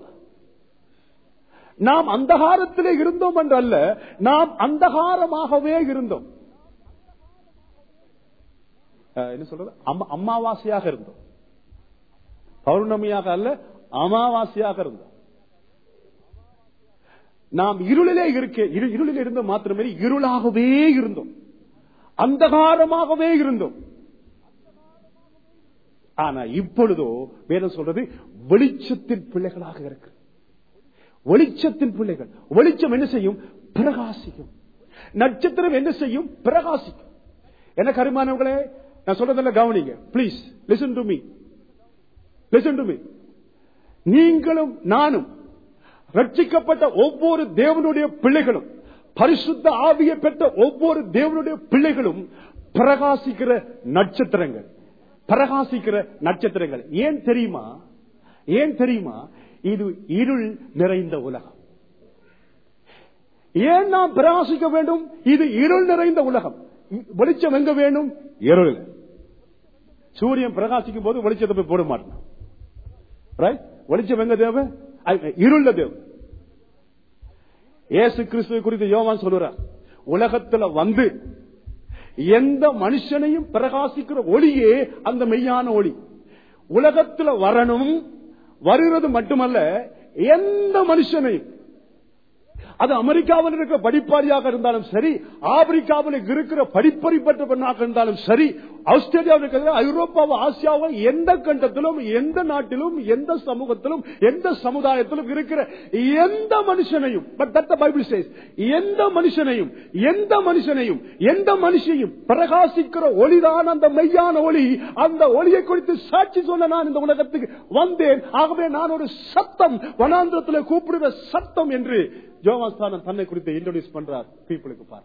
நாம் அந்தகாரத்திலே இருந்தோம் என்றல்ல நாம் அந்தகாரமாகவே இருந்தோம் அஹ், என்ன சொல்றது அம்மா- அமாவாசையாக இருந்தோம் பௌர்ணமியாக அல்ல அமாவாசையாக இருந்தோம் நாம் இருளிலே இருக்க இரு- இருளிலே இருந்த மாத்திரமே இருளாகவே இருந்தோம் அந்தகாரமாகவே இருந்தோம் ஆனா இப்பொழுதோ வேதம் சொல்றது வெளிச்சத்தின் பிள்ளைகளாக இருக்கு வெளிச்சத்தின் பிள்ளைகள் வெளிச்சம் என்ன செய்யும் பிரகாசிக்கும் நட்சத்திரம் என்ன செய்யும் பிரகாசிக்கும் என்ன கருமானவர்களே நான் சொல்றதில்ல கவனிங்க please listen to me listen to me நீங்களும் நானும் ரட்சிக்கப்பட்ட ஒவ்வொரு தேவனுடைய பிள்ளைகளும் பரிசுத்த ஆவியை பெற்ற ஒவ்வொரு தேவனுடைய பிள்ளைகளும் பிரகாசிக்கிற நட்சத்திரங்கள் பிரகாசிக்கிற நட்சத்திரங்கள் ஏன் தெரியுமா ஏன் தெரியுமா இது இருள் நிறைந்த உலகம் ஏன் நாம் பிரகாசிக்க வேண்டும் இது இருள் நிறைந்த உலகம் வெளிச்சம் எங்க வேணும் இருள் சூரியன் பிரகாசிக்கும் போது வெளிச்சத்தை போய் போட மாட்டோம் Right? வெளிச்சம் எங்க தேவை அது இருள தேவை இயேசு கிறிஸ்துவை குறித்து யோவான் சொல்லுறார் உலகத்துல வந்து எந்த மனுஷனையும் பிரகாசிக்கிற ஒளியே அந்த மெய்யான ஒளி உலகத்துல வரணும் வருகிறது மட்டுமல்ல எந்த மனுஷனையும் அது அமெரிக்காவில் இருக்கிற படிப்பாளியாக இருந்தாலும் சரி ஆப்பிரிக்காவில் இருக்கிற படிப்பறி பெற்ற பெண்ணாக இருந்தாலும் சரி ஆஸ்திரேலியாவில் இருக்கிற ஐரோப்பாவோ ஆசியாவோ எந்த கண்டத்திலும் எந்த நாட்டிலும் எந்த சமூகத்திலும் எந்த சமுதாயத்திலும் இருக்கிற எந்த மனுஷனையும் பட் தட் பைபிள் சேஸ் எந்த மனுஷனையும் எந்த மனுஷனையும் எந்த மனுஷையும் பிரகாசிக்கிற ஒளிதான் அந்த மெய்யான ஒளி அந்த ஒளியை குறித்து சாட்சி சொல்ல நான் இந்த உலகத்துக்கு வந்தேன் ஆகவே நான் ஒரு சத்தம் வனாந்திரத்தில் கூப்பிடுற சத்தம் என்று ஜோவாஸ்தானன் தன்னை குறித்து இன்ட்ரோடியூஸ் பண்றார் பீப்புளுக்கு பாரு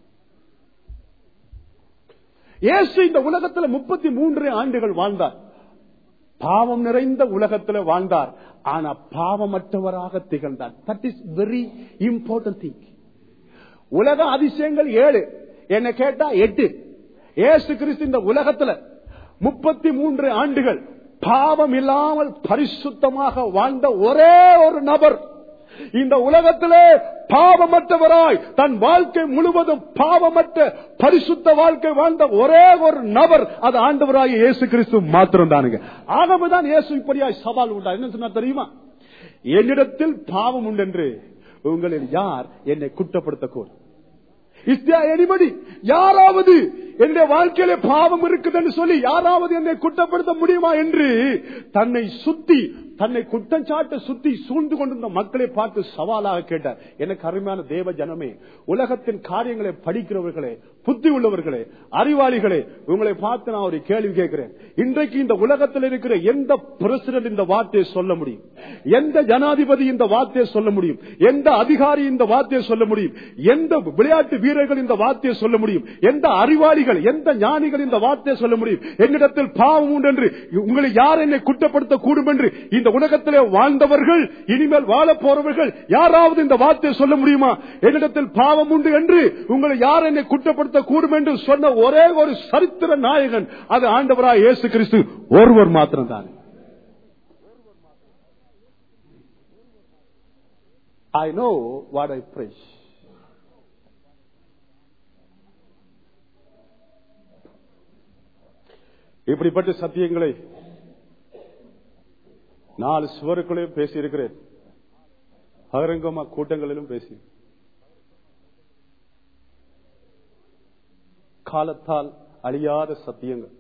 இயேசு இந்த உலகத்துல முப்பத்தி மூன்று ஆண்டுகள் வாழ்ந்தார் பாவம் நிறைந்த உலகத்துல வாழ்ந்தார் ஆனா பாவமற்றவராக திகழ்ந்தார் that is very important thing உலக அதிசயங்கள் ஏழு என்ன கேட்டா எட்டு ஏசு கிறிஸ்து இந்த உலகத்துல முப்பத்தி மூன்று ஆண்டுகள் பாவம் இல்லாமல் பரிசுத்தமாக வாழ்ந்த ஒரே ஒரு நபர் இந்த உலகத்திலே பாவமற்றவராய் தன் வாழ்க்கை முழுவதும் பாவமற்ற பரிசுத்த வாழ்க்கை வாழ்ந்த ஒரே ஒரு நபர் அது ஆண்டவராக இயேசு கிறிஸ்து மாத்திரம் தானுங்க ஆகவேதான் இயேசு இப்படியாய் சவால் உண்டா என்ன சொன்னா தெரியுமா என்னிடத்தில் பாவம் உண்டென்று உங்களில் யார் என்னை குற்றப்படுத்தக்கூடும் எனிபடி யாராவது என்னுடைய வாழ்க்கையில பாவம் இருக்குதுன்னு சொல்லி யாராவது என்னை குற்றப்படுத்த முடியுமா என்று தன்னை சுத்தி தன்னை குற்றச்சாட்டை சுத்தி சூழ்ந்து கொண்டிருந்த மக்களை பார்த்து சவாலாக கேட்டார் எனக்கு அருமையான தேவ ஜனமே உலகத்தின் காரியங்களை படிக்கிறவர்களே புத்தி உள்ளவர்களே அறிவாளிகளே உங்களை பார்த்து நான் ஒரு கேள்வி கேட்கிறேன் இன்றைக்கு இந்த உலகத்தில் இருக்கிற எந்த பிரசிடன்ட் இந்த வார்த்தையை சொல்ல முடியும் எந்த ஜனாதிபதி இந்த வார்த்தையை சொல்ல முடியும் எந்த அதிகாரி இந்த வார்த்தையை சொல்ல முடியும் எந்த விளையாட்டு வீரர்கள் இந்த வார்த்தையை சொல்ல முடியும் எந்த அறிவாளிகள் எந்த ஞானிகள் இந்த வார்த்தையை சொல்ல முடியும் என்னிடத்தில் பாவம் உண்டு என்று உங்களை யார் என்னை குற்றப்படுத்த கூடும் என்று இந்த உலகத்திலே வாழ்ந்தவர்கள் இனிமேல் வாழ போறவர்கள் யாராவது இந்த வார்த்தையை சொல்ல முடியுமா என்னிடத்தில் பாவம் உண்டு என்று உங்களை யார் என்னை குற்றப்படுத்த கூடும் என்று சொன்ன ஒரே ஒரு சரித்திர நாயகன் அது ஆண்டவராய் இயேசு கிறிஸ்து ஒருவர் மாத்திரம் தான் I know what I preach. இப்படிப்பட்ட சத்தியங்களை நாலு சுவருக்குள்ளேயும் பேசி இருக்கிறேன் பகிரங்கமா கூட்டங்களிலும் பேசி காலத்தால் அழியாத சத்தியங்கள்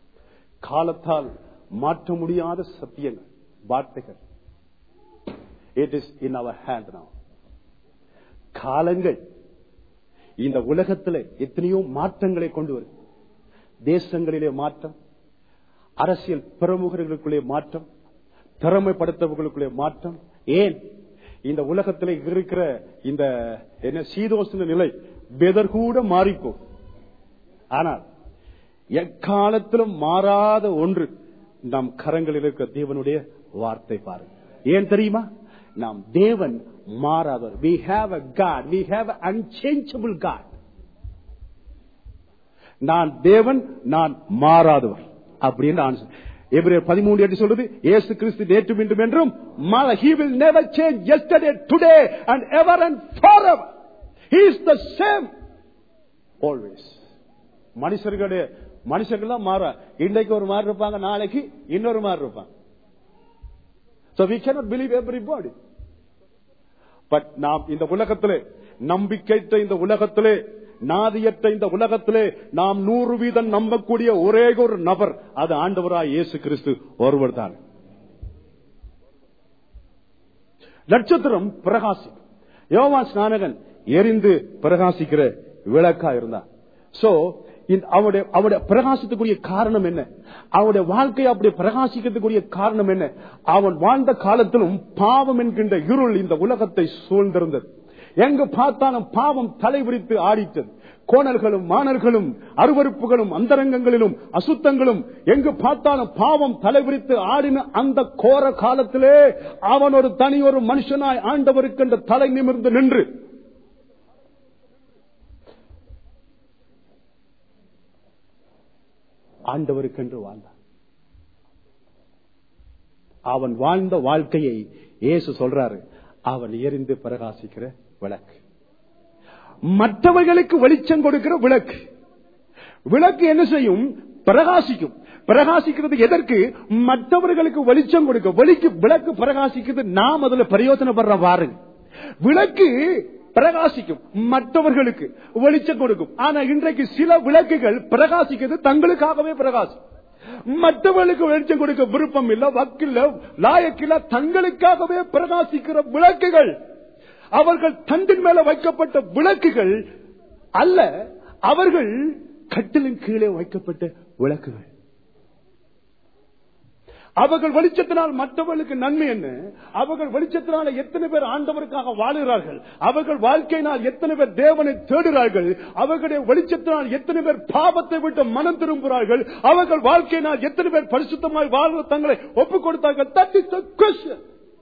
காலத்தால் மாற்ற முடியாத சத்தியங்கள் வார்த்தைகள் இட் இஸ் இன் அவர் ஹேண்ட் now காலங்கள் இந்த உலகத்தில் எத்தனையோ மாற்றங்களை கொண்டு வரும் தேசங்களிலே மாற்றம் அரசியல் பிரமுகர்களுக்குள்ளே மாற்றம் திறமைப்படுத்தவர்களுக்குள்ளே மாற்றம் ஏன் இந்த உலகத்தில் இருக்கிற இந்த என்ன சீதோஷ்ண நிலை வெதர் கூட மாறிப்போம் ஆனால் எக்காலத்திலும் மாறாத ஒன்று நம் கரங்களில் இருக்கிற தேவனுடைய வார்த்தை பாருங்க ஏன் தெரியுமா நாம் தேவன் மாறாதவர் we have a god we have an unchangeable god நான் தேவன் நான் மாறாதவர் அப்படின்னு ஆன்சர் எபிரேயர் பதிமூன்று என்று சொல்றது இயேசு கிறிஸ்து நேற்றும் இன்றும் என்றும் மாற he will never change yesterday today and ever and forever he is the same always மனுஷர்களுடைய மனுஷர்கள்லாம் மாற இன்னைக்கு ஒரு மாதிரி இருப்பாங்க நாளைக்கு இன்னொரு மாதிரி இருப்பாங்க So we cannot believe everybody. But நாம் இந்த உலகத்திலே நம்பிக்கைத்த இந்த உலகத்திலே நாதியற்ற இந்த உலகத்திலே நாம் நூறு வீதம் நம்பக்கூடிய ஒரே ஒரு நபர் அது ஆண்டவராய் இயேசு கிறிஸ்து ஒருவர் தான் நட்சத்திரம் பிரகாசி யோவான் ஸ்நானகன் எரிந்து பிரகாசிக்கிற விளக்கா இருந்தான் சோ அவருடைய அவருடைய பிரகாசத்துக்குரிய காரணம் என்ன அவருடைய வாழ்க்கையை அப்படி பிரகாசிக்கிறதுக்குரிய காரணம் என்ன அவன் வாழ்ந்த காலத்திலும் பாவம் என்கின்ற இருள் இந்த உலகத்தை சூழ்ந்திருந்தது எங்கு பார்த்தாலும் பாவம் தலைவிரித்து ஆடித்தது கோணல்களும் மாணர்களும் அருவறுப்புகளும் அந்தரங்கங்களிலும் அசுத்தங்களும் எங்கு பார்த்தாலும் பாவம் தலைவிரித்து ஆடின அந்த கோர காலத்திலே அவன் ஒரு தனி ஒரு மனுஷனாய் ஆண்டவருக்கென்ற தலை நிமிர்ந்து நின்று ஆண்டவருக்கென்று வாழ்ந்தான் அவன் வாழ்ந்த வாழ்க்கையை இயேசு சொல்றாரு அவன் எரிந்து பிரகாசிக்கிற விளக்கு மற்றவர்களுக்கு வெளிச்சம் கொடுக்கிற விளக்கு விளக்கு என்ன செய்யும் பிரகாசிக்கும் பிரகாசிக்கிறது எதற்கு மற்றவர்களுக்கு வெளிச்சம் கொடுக்க வெளிக்கு விளக்கு பிரகாசிக்கிறது நாம் அதுல பிரயோஜனப்படுற பாருங்க விளக்கு பிரகாசிக்கும் மற்றவர்களுக்கு வெளிச்சம் கொடுக்கும் ஆனா இன்றைக்கு சில விளக்குகள் பிரகாசிக்கிறது தங்களுக்காகவே பிரகாசிக்கும் மற்றவர்களுக்கு வெளிச்சம் கொடுக்க விருப்பம் இல்ல வக்கில்ல லாயக்கில்ல தங்களுக்காகவே பிரகாசிக்கிற விளக்குகள் அவர்கள் தண்டின் மேல வைக்கப்பட்ட விளக்குகள் அல்ல அவர்கள் கட்டிலின் கீழே வைக்கப்பட்ட விளக்குகள் அவர்கள் வெளிச்சத்தினால் மற்றவர்களுக்கு நன்மை என்ன அவர்கள் வெளிச்சத்தினால எத்தனை பேர் ஆண்டவருக்காக வாழுகிறார்கள் அவர்கள் வாழ்க்கையினால் எத்தனை பேர் தேவனை தேடுகிறார்கள் அவர்களுடைய வெளிச்சத்தினால் எத்தனை பேர் பாவத்தை விட்டு மனம் திரும்புகிறார்கள் அவர்கள் வாழ்க்கையினால் எத்தனை பேர் பரிசுத்தமாய் வாழ்வு தங்களை ஒப்புக் கொடுத்தார்கள் தட் இஸ் த கொஸ்டின்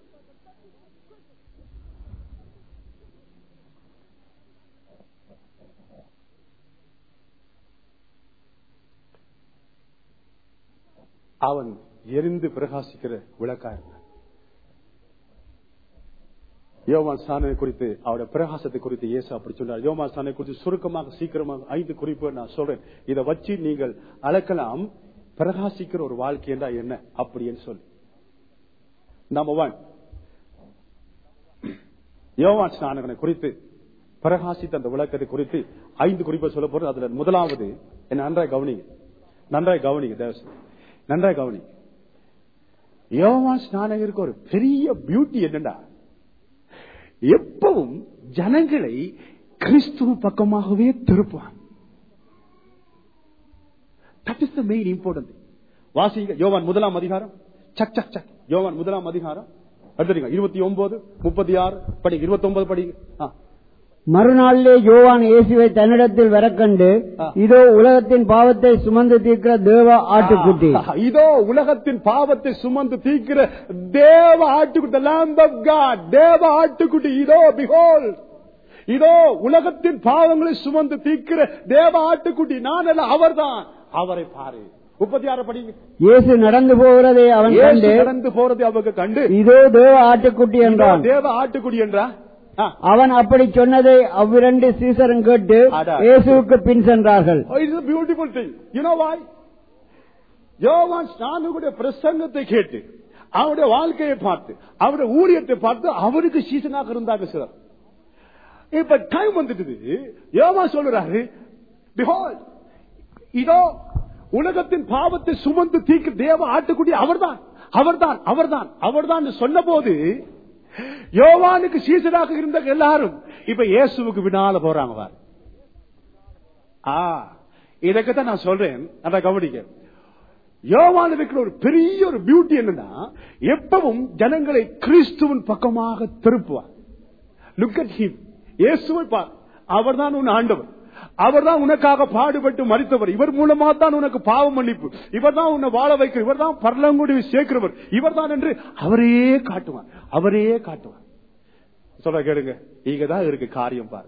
அவன் எரிந்து பிரகாசிக்கிற விளக்கா இருந்தான் யோவான் ஸ்தானை குறித்து அவருடைய பிரகாசத்தை குறித்து இயேசு அப்படி சொன்னார் யோவான் ஸ்தானை குறித்து சுருக்கமாக சீக்கிரமாக ஐந்து குறிப்பு நான் சொல்றேன் இதை வச்சு நீங்கள் அளக்கலாம் பிரகாசிக்கிற ஒரு வாழ்க்கை என்றா என்ன அப்படின்னு சொல்லி நம்பர் ஒன் யோவான் ஸ்நானகனை குறித்து பிரகாசித்த அந்த விளக்கத்தை குறித்து ஐந்து குறிப்பை சொல்ல போறது அதுல முதலாவது என்ன நன்றாய் கவனிங்க நன்றாய் கவனிங்க தேவசம் நன்றாய் கவனிங்க யோவான் ஸ்நானகருக்கு ஒரு பெரிய பியூட்டி என்னண்டா எப்பவும் ஜனங்களை கிறிஸ்துவ பக்கமாகவே திருப்புவான் that is the main important வாசிங்க யோவான் முதலாம் அதிகாரம் சக் சக் சக் யோவான் முதலாம் அதிகாரம் எடுத்துறீங்க இருபத்தி ஒன்பது முப்பத்தி ஆறு படிங்க இருபத்தி ஒன்பது படிங்க ஆ. மறுநாளிலே யோவான் இயேசுவை தன்னிடத்தில் வரக்கண்டு ஆ. இதோ உலகத்தின் பாவத்தை சுமந்து தீர்க்கிற தேவ ஆட்டுக்குட்டி ஆ, இதோ உலகத்தின் பாவத்தை சுமந்து தீர்க்கிற தேவ ஆட்டுக்குட்டி the Lamb of God, தேவ ஆட்டுக்குட்டி இதோ பிகோல் இதோ உலகத்தின் பாவங்களை சுமந்து தீர்க்கிற தேவ ஆட்டுக்குட்டி நான் அல்ல அவர்தான் அவரை பாரு முப்பத்தி ஆறு படிங்க இயேசு நடந்து போகிறதை அவன் இயேசு கண்டு நடந்து போறதை அவங்க கண்டு இதோ தேவ ஆட்டுக்குட்டி இதோ என்றான் தேவ ஆட்டுக்குடி என்றா ஆ. அவன் அப்படி சொன்னதை அவ்விரண்டு சீசரும் கேட்டு அடா. இயேசுவுக்கு பின் சென்றார்கள் Oh, it's a beautiful thing. You know why? யோவான் ஸ்நானுடைய பிரசங்கத்தை கேட்டு அவருடைய வாழ்க்கையை பார்த்து அவருடைய ஊழியத்தை பார்த்து அவருக்கு சீசனாக இருந்தாங்க சிலர் இப்ப டைம் வந்துட்டு யோவான் சொல்றாரு behold, இதோ உலகத்தின் பாவத்தை சுமந்து தீர்க்க தேவ ஆட்டுக்குடி அவர்தான் அவர்தான் அவர்தான் அவர்தான் சொன்ன போது யோவானுக்கு சீசனாக இருந்த எல்லாரும் இப்ப இயேசுவுக்கு பின்னால போறாங்க பாரு. ஆ இதற்குதான் நான் சொல்றேன் அதை கவனிக்க யோவான் இருக்கிற ஒரு பெரிய ஒரு பியூட்டி என்னன்னா எப்பவும் ஜனங்களை கிறிஸ்துவின் பக்கமாக திருப்புவார் லுக் அட் ஹிம் இயேசுவை பார் அவர்தான் உன் ஆண்டவர் அவர்தான் உனக்காக பாடுபட்டு மறித்தவர் இவர் மூலமா தான் உனக்கு பாவ மன்னிப்பு இவர் தான் உன்னை வாழ வைக்கிற இவர் தான் பரலங்குடி சேர்க்கிறவர் இவர் தான் என்று அவரையே காட்டுவார் அவரையே காட்டுவார் சொல்ல கேளுங்க இங்க தான் இருக்கு காரியம் பாரு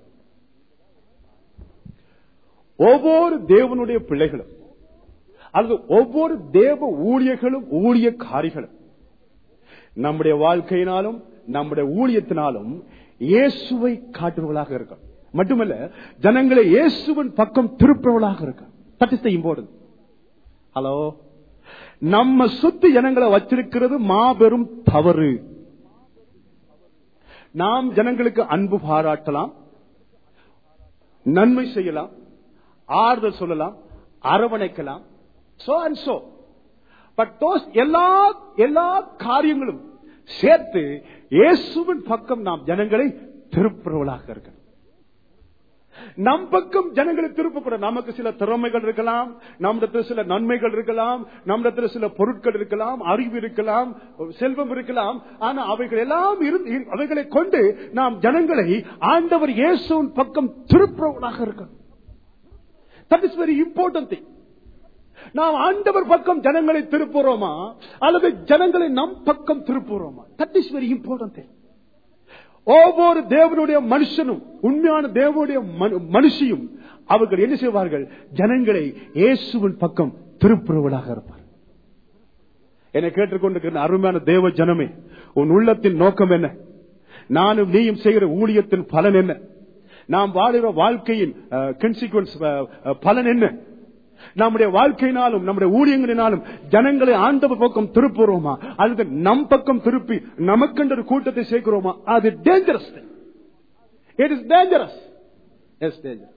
ஒவ்வொரு தேவனுடைய பிள்ளைகளும் அல்லது ஒவ்வொரு தேவ ஊழியர்களும் ஊழியக்காரிகளும் நம்முடைய வாழ்க்கையினாலும் நம்முடைய ஊழியத்தினாலும் இயேசுவை காட்டுபவர்களாக இருக்கும் மட்டுமல்ல ஜனங்களை இயேசுவின் பக்கம் திருப்பவர்களாக இருக்கும் that is the important hello நம்ம சுத்தி ஜனங்களை வச்சிருக்கிறது மாபெரும் தவறு நாம் ஜனங்களுக்கு அன்பு பாராட்டலாம் நன்மை செய்யலாம் ஆறுதல் சொல்லலாம் அரவணைக்கலாம் so and so but those எல்லா எல்லா காரியங்களும் சேர்த்து இயேசுவின் பக்கம் நாம் ஜனங்களை திருப்புறவளாக இருக்க நம் பக்கம் ஜனங்களை திருப்பக்கூட நமக்கு சில திறமைகள் இருக்கலாம் நம்மிடத்தில் சில நன்மைகள் இருக்கலாம் நம்மிடத்தில் சில பொருட்கள் இருக்கலாம் அறிவு இருக்கலாம் செல்வம் இருக்கலாம் ஆனா அவைகள் எல்லாம் இருந்து இரு- அவைகளை கொண்டு நாம் ஜனங்களை ஆண்டவர் இயேசுவின் பக்கம் திருப்புறவளாக இருக்கணும் that is very important thing நாம் ஆண்டவர் பக்கம் ஜனங்களை திருப்புறோமா அல்லது ஜனங்களை நம் பக்கம் திருப்புறோமா that is very important thing ஒவ்வொரு தேவனுடைய மனுஷனும் உண்மையான தேவனுடைய மனு- மனுஷியும் அவர்கள் என்ன செய்வார்கள் ஜனங்களை இயேசுவின் பக்கம் திருப்புறவளாக இருப்பார் என்னை கேட்டுக்கொண்டிருக்கிற அருமையான தேவ ஜனமே உன் உள்ளத்தின் நோக்கம் என்ன நானும் நீயும் செய்கிற ஊழியத்தின் பலன் என்ன நாம் வாழுகிற வாழ்க்கையின் கன்சிக்வன்ஸ் பலன் என்ன நம்முடைய வாழ்க்கையினாலும் நம்முடைய ஊழியங்களினாலும் ஜனங்களை ஆண்டவர் பக்கம் திருப்புறோமா அல்லது நம் பக்கம் திருப்பி நமக்கென்ற ஒரு கூட்டத்தை சேர்க்கிறோமா அது dangerous it is dangerous yes dangerous